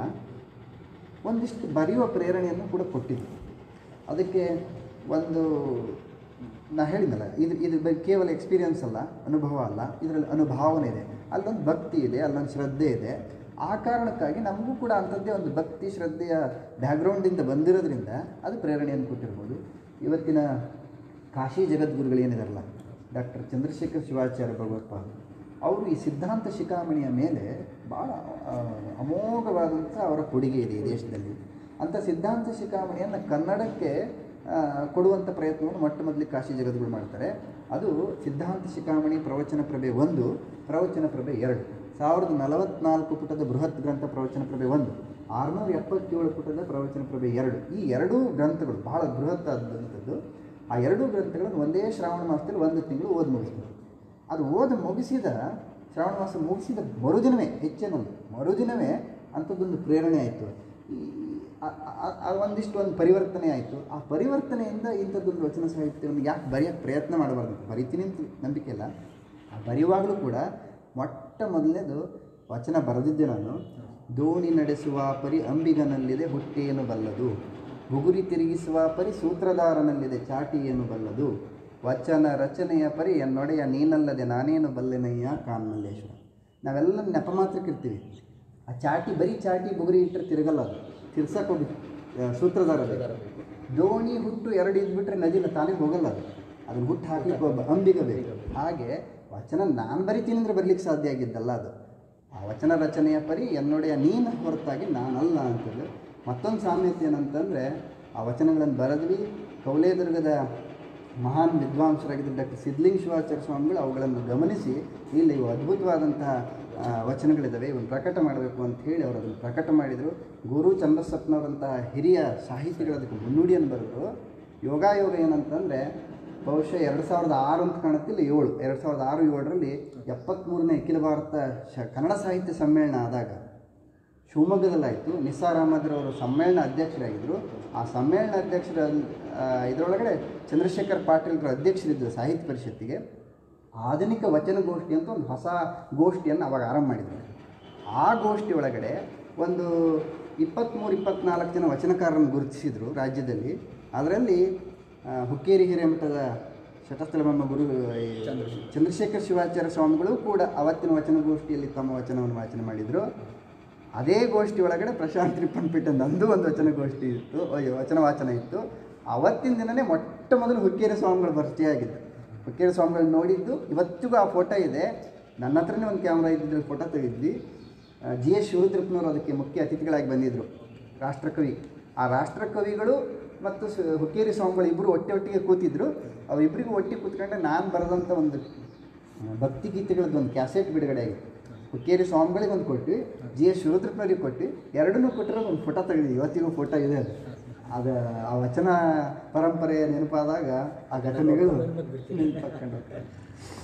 ಒಂದಿಷ್ಟು ಬರೆಯುವ ಪ್ರೇರಣೆಯನ್ನು ಕೂಡ ಕೊಟ್ಟಿದೆ ಅದಕ್ಕೆ ಒಂದು ನಾ ಹೇಳಿದ್ನಲ್ಲ ಇದು ಇದು ಬರೀ ಕೇವಲ ಎಕ್ಸ್ಪೀರಿಯನ್ಸ್ ಅಲ್ಲ ಅನುಭವ ಅಲ್ಲ ಇದರಲ್ಲಿ ಅನುಭಾವನೆ ಇದೆ ಅಲ್ಲೊಂದು ಭಕ್ತಿ ಇದೆ ಅಲ್ಲೊಂದು ಶ್ರದ್ಧೆ ಇದೆ ಆ ಕಾರಣಕ್ಕಾಗಿ ನಮಗೂ ಕೂಡ ಅಂಥದ್ದೇ ಒಂದು ಭಕ್ತಿ ಶ್ರದ್ಧೆಯ ಬ್ಯಾಕ್ಗ್ರೌಂಡಿಂದ ಬಂದಿರೋದ್ರಿಂದ ಅದು ಪ್ರೇರಣೆಯನ್ನು ಕೊಟ್ಟಿರ್ಬೋದು ಇವತ್ತಿನ ಕಾಶಿ ಜಗದ್ಗುರುಗಳು ಏನಿದಾರಲ್ಲ ಡಾಕ್ಟರ್ ಚಂದ್ರಶೇಖರ್ ಶಿವಾಚಾರ್ಯ ಭಗವತ್ಪಾದ ಅವರು ಈ ಸಿದ್ಧಾಂತ ಶಿಖಾಮಣಿಯ ಮೇಲೆ ಭಾಳ ಆ, ಅಮೋಘವಾದಂಥ ಅವರ ಕೊಡುಗೆ ಇದೆ ಈ ದೇಶದಲ್ಲಿ ಅಂಥ ಸಿದ್ಧಾಂತ ಶಿಖಾಮಣಿಯನ್ನು ಕನ್ನಡಕ್ಕೆ ಆ, ಕೊಡುವಂಥ ಪ್ರಯತ್ನವನ್ನು ಮೊಟ್ಟ ಮೊದಲಿಗೆ ಕಾಶಿ ಜಗದ್ಗುರು ಮಾಡ್ತಾರೆ ಅದು ಸಿದ್ಧಾಂತ ಶಿಖಾಮಣಿ ಪ್ರವಚನ ಪ್ರಭೆ ಒಂದು ಪ್ರವಚನ ಪ್ರಭೆ ಎರಡು ಸಾವಿರದ ನಲವತ್ನಾಲ್ಕು ಪುಟದ ಬೃಹತ್ ಗ್ರಂಥ ಪ್ರವಚನ ಪ್ರಭೆ ಒಂದು ಆರುನೂರ ಎಪ್ಪತ್ತೇಳು ಪುಟದ ಪ್ರವಚನ ಪ್ರಭೆ ಎರಡು ಈ ಎರಡೂ ಗ್ರಂಥಗಳು ಬಹಳ ಬೃಹತ್ ಆದಂಥದ್ದು ಆ ಎರಡೂ ಗ್ರಂಥಗಳನ್ನು ಒಂದೇ ಶ್ರಾವಣ ಮಾಸದಲ್ಲಿ ಒಂದು ತಿಂಗಳು ಓದಿ ಮುಗಿಸ್ತಾರೆ ಅದು ಓದಿ ಮುಗಿಸಿದ ಶ್ರಾವಣ ಮಾಸ ಮುಗಿಸಿದ ಮರುದಿನವೇ ಹೆಚ್ಚೇನಲ್ಲ ಮರುದಿನವೇ ಅಂಥದ್ದೊಂದು ಪ್ರೇರಣೆ ಆಯಿತು ಈ ಆ- ಆ- ಆ ಒಂದಿಷ್ಟು ಒಂದು ಪರಿವರ್ತನೆ ಆಯಿತು ಆ ಪರಿವರ್ತನೆಯಿಂದ ಇಂಥದ್ದೊಂದು ವಚನ ಸಾಹಿತ್ಯವನ್ನು ಯಾಕೆ ಬರೆಯೋಕ್ಕೆ ಪ್ರಯತ್ನ ಮಾಡಬಾರ್ದು ಬರಿತೀನಿ ಅಂತ ನಂಬಿಕೆ ಇಲ್ಲ ಆ ಬರೆಯುವಾಗಲೂ ಕೂಡ ಮೊಟ್ಟ ಮೊದಲನೇದು ವಚನ ಬರೆದಿದ್ದೆ ನಾನು ದೋಣಿ ನಡೆಸುವ ಪರಿ ಅಂಬಿಗನಲ್ಲಿದೆ ಹುಟ್ಟೇನು ಬಲ್ಲದು ಬುಗುರಿ ತಿರುಗಿಸುವ ಪರಿ ಸೂತ್ರಧಾರನಲ್ಲಿದೆ ಚಾಟಿ ಏನು ಬಲ್ಲದು ವಚನ ರಚನೆಯ ಪರಿ ಎನ್ನೊಡೆಯ ನೀನಲ್ಲದೆ ನಾನೇನು ಬಲ್ಲೆನಯ್ಯ ಕಾನ್ಮಲ್ಲೇಶ್ವರ ನಾವೆಲ್ಲ ನೆಪ ಮಾತ್ರಕ್ಕೆ ಇರ್ತೀವಿ ಆ ಚಾಟಿ ಬರೀ ಚಾಟಿ ಬುಗುರಿ ಇಟ್ಟರೆ ತಿರುಗಲ್ಲ ಅದು ತಿರ್ಸಕ್ಕೆ ಹೋಗಿ ಆ, ಸೂತ್ರಧಾರ ಬೇಕು. ದೋಣಿ ಹುಟ್ಟು ಎರಡು ಇದ್ಬಿಟ್ರೆ ನದಿನ ತಾನೇ ಹೋಗಲ್ಲ ಅದು ಅದನ್ನು ಹುಟ್ಟು ಹಾಕ್ಲಿಕ್ಕೆ ಒಬ್ಬ ಅಂಬಿಗ ಬೇಕು ಹಾಗೆ ವಚನ ನಾನು ಬರಿತೀನಿ ಅಂದರೆ ಬರಲಿಕ್ಕೆ ಸಾಧ್ಯ ಆಗಿದ್ದಲ್ಲ ಅದು ಆ ವಚನ ರಚನೆಯ ಪರಿ ಎನ್ನೊಡೆಯ ನೀನು ಹೊರತಾಗಿ ನಾನಲ್ಲ ಅಂತೇಳಿ ಮತ್ತೊಂದು ಸಾಮ್ಯತೆ ಏನಂತಂದರೆ ಆ ವಚನಗಳನ್ನು ಬರೆದ್ವಿ ಕೌಲೇದುರ್ಗದ ಮಹಾನ್ ವಿದ್ವಾಂಸರಾಗಿದ್ದ ಡಾಕ್ಟರ್ ಸಿದ್ಲಿಂಗ ಶಿವಾಚಾರ್ಯ ಸ್ವಾಮಿಗಳು ಅವುಗಳನ್ನು ಗಮನಿಸಿ ಇಲ್ಲಿ ಇವು ಅದ್ಭುತವಾದಂತಹ ಆ, ವಚನಗಳಿದ್ದಾವೆ ಇವನ್ನು ಪ್ರಕಟ ಮಾಡಬೇಕು ಅಂತ ಹೇಳಿ ಅವರು ಅದನ್ನು ಪ್ರಕಟ ಮಾಡಿದರು ಗುರು ಚಂದ್ರಸಪ್ನವರಂತಹ ಹಿರಿಯ ಸಾಹಿತಿಗಳು ಅದಕ್ಕೆ ಮುನ್ನುಡಿಯನ್ನು ಬರೆದರು ಯೋಗಾಯೋಗ ಏನಂತಂದರೆ ಬಹುಶಃ ಎರಡು ಸಾವಿರದ ಆರು ಅಂತ ಕಾಣುತ್ತಿಲ್ಲ ಏಳು ಎರಡು ಸಾವಿರದ ಆರು ಏಳರಲ್ಲಿ ಎಪ್ಪತ್ತ್ಮೂರನೇ ಅಖಿಲ ಭಾರತ ಶ ಕನ್ನಡ ಸಾಹಿತ್ಯ ಸಮ್ಮೇಳನ ಆದಾಗ ಶಿವಮೊಗ್ಗದಲ್ಲಾಯಿತು ನಿಸಾರ್ ಅಹಮದ್ ಅವರು ಸಮ್ಮೇಳನ ಅಧ್ಯಕ್ಷರಾಗಿದ್ದರು ಆ ಸಮ್ಮೇಳನ ಅಧ್ಯಕ್ಷರ ಆ, ಇದರೊಳಗಡೆ ಚಂದ್ರಶೇಖರ್ ಪಾಟೀಲ್ರ ಅಧ್ಯಕ್ಷರಿದ್ದರು ಸಾಹಿತ್ಯ ಪರಿಷತ್ತಿಗೆ ಆಧುನಿಕ ವಚನ ಗೋಷ್ಠಿ ಅಂತ ಒಂದು ಹೊಸ ಗೋಷ್ಠಿಯನ್ನು ಅವಾಗ ಆರಂಭ ಮಾಡಿದರು ಆ ಗೋಷ್ಠಿ ಒಳಗಡೆ ಒಂದು ಇಪ್ಪತ್ತ್ಮೂರು ಇಪ್ಪತ್ತ್ನಾಲ್ಕು ಜನ ವಚನಕಾರರನ್ನು ಗುರುತಿಸಿದರು ರಾಜ್ಯದಲ್ಲಿ ಅದರಲ್ಲಿ ಆ, ಹುಕ್ಕೇರಿ ಹಿರೇಮಠದ ಶತಸ್ಥಳಮಮ್ಮ ಗುರು ಈ ಚಂದ್ರಶೇಖರ್ ಶಿವಾಚಾರ್ಯ ಸ್ವಾಮಿಗಳು ಕೂಡ ಅವತ್ತಿನ ವಚನಗೋಷ್ಠಿಯಲ್ಲಿ ತಮ್ಮ ವಚನವನ್ನು ವಾಚನ ಮಾಡಿದರು ಅದೇ ಗೋಷ್ಠಿ ಒಳಗಡೆ ಪ್ರಶಾಂತ್ ರಿಪ್ಪನ್ಪೇಟೆ ನಂದು ಒಂದು ವಚನಗೋಷ್ಠಿ ಇತ್ತು ಅಯ್ಯೋ, ವಚನ ವಾಚನ ಇತ್ತು ಅವತ್ತಿನ ದಿನನೇ ಮೊಟ್ಟ ಮೊದಲು ಹುಕ್ಕೇರಿ ಸ್ವಾಮಿಗಳು ಭರ್ತಿಯಾಗಿದ್ದು ಹುಕ್ಕೇರಿ ಸ್ವಾಮಿಗಳು ನೋಡಿದ್ದು ಇವತ್ತಿಗೂ ಆ ಫೋಟೋ ಇದೆ ನನ್ನ ಹತ್ರನೇ ಒಂದು ಕ್ಯಾಮ್ರಾ ಇದ್ದಿದ್ದು ಫೋಟೋ ತೆಗೆದ್ವಿ ಜಿ ಎಸ್ ಶಿವರುದ್ರಪ್ಪನವರು ಅದಕ್ಕೆ ಮುಖ್ಯ ಅತಿಥಿಗಳಾಗಿ ಬಂದಿದ್ದರು ರಾಷ್ಟ್ರಕವಿ ಆ ರಾಷ್ಟ್ರಕವಿಗಳು ಮತ್ತು ಸ ಹುಕ್ಕೇರಿ ಸ್ವಾಮಿಗಳು ಇಬ್ಬರು ಒಟ್ಟೆ ಒಟ್ಟಿಗೆ ಕೂತಿದ್ರು ಅವರಿಬ್ಬರಿಗೂ ಒಟ್ಟಿಗೆ ಕೂತ್ಕೊಂಡೆ ನಾನು ಬರೆದಂಥ ಒಂದು ಭಕ್ತಿ ಗೀತೆಗಳದ್ದು ಒಂದು ಕ್ಯಾಸೆಟ್ ಬಿಡುಗಡೆ ಆಗಿತ್ತು ಹುಕ್ಕೇರಿ ಸ್ವಾಮಿಗಳಿಗೆ ಒಂದು ಕೊಟ್ಟು ಜಿ ಎಸ್ ಶಿವರುದ್ರಪ್ಪನವ್ರಿಗೆ ಕೊಟ್ಟು ಎರಡನ್ನೂ ಕೊಟ್ಟಿರೋ ಒಂದು ಫೋಟೋ ತೆಗೆದಿದ್ವಿ ಇವತ್ತಿಗೂ ಫೋಟೋ ಇದೆ ಅದು ಅದು ಆ ವಚನ ಪರಂಪರೆಯ ನೆನಪಾದಾಗ ಆ ಘಟನೆಗಳು ನೆನಪಾಕೊಂಡು ಹೋಗ್ತವೆ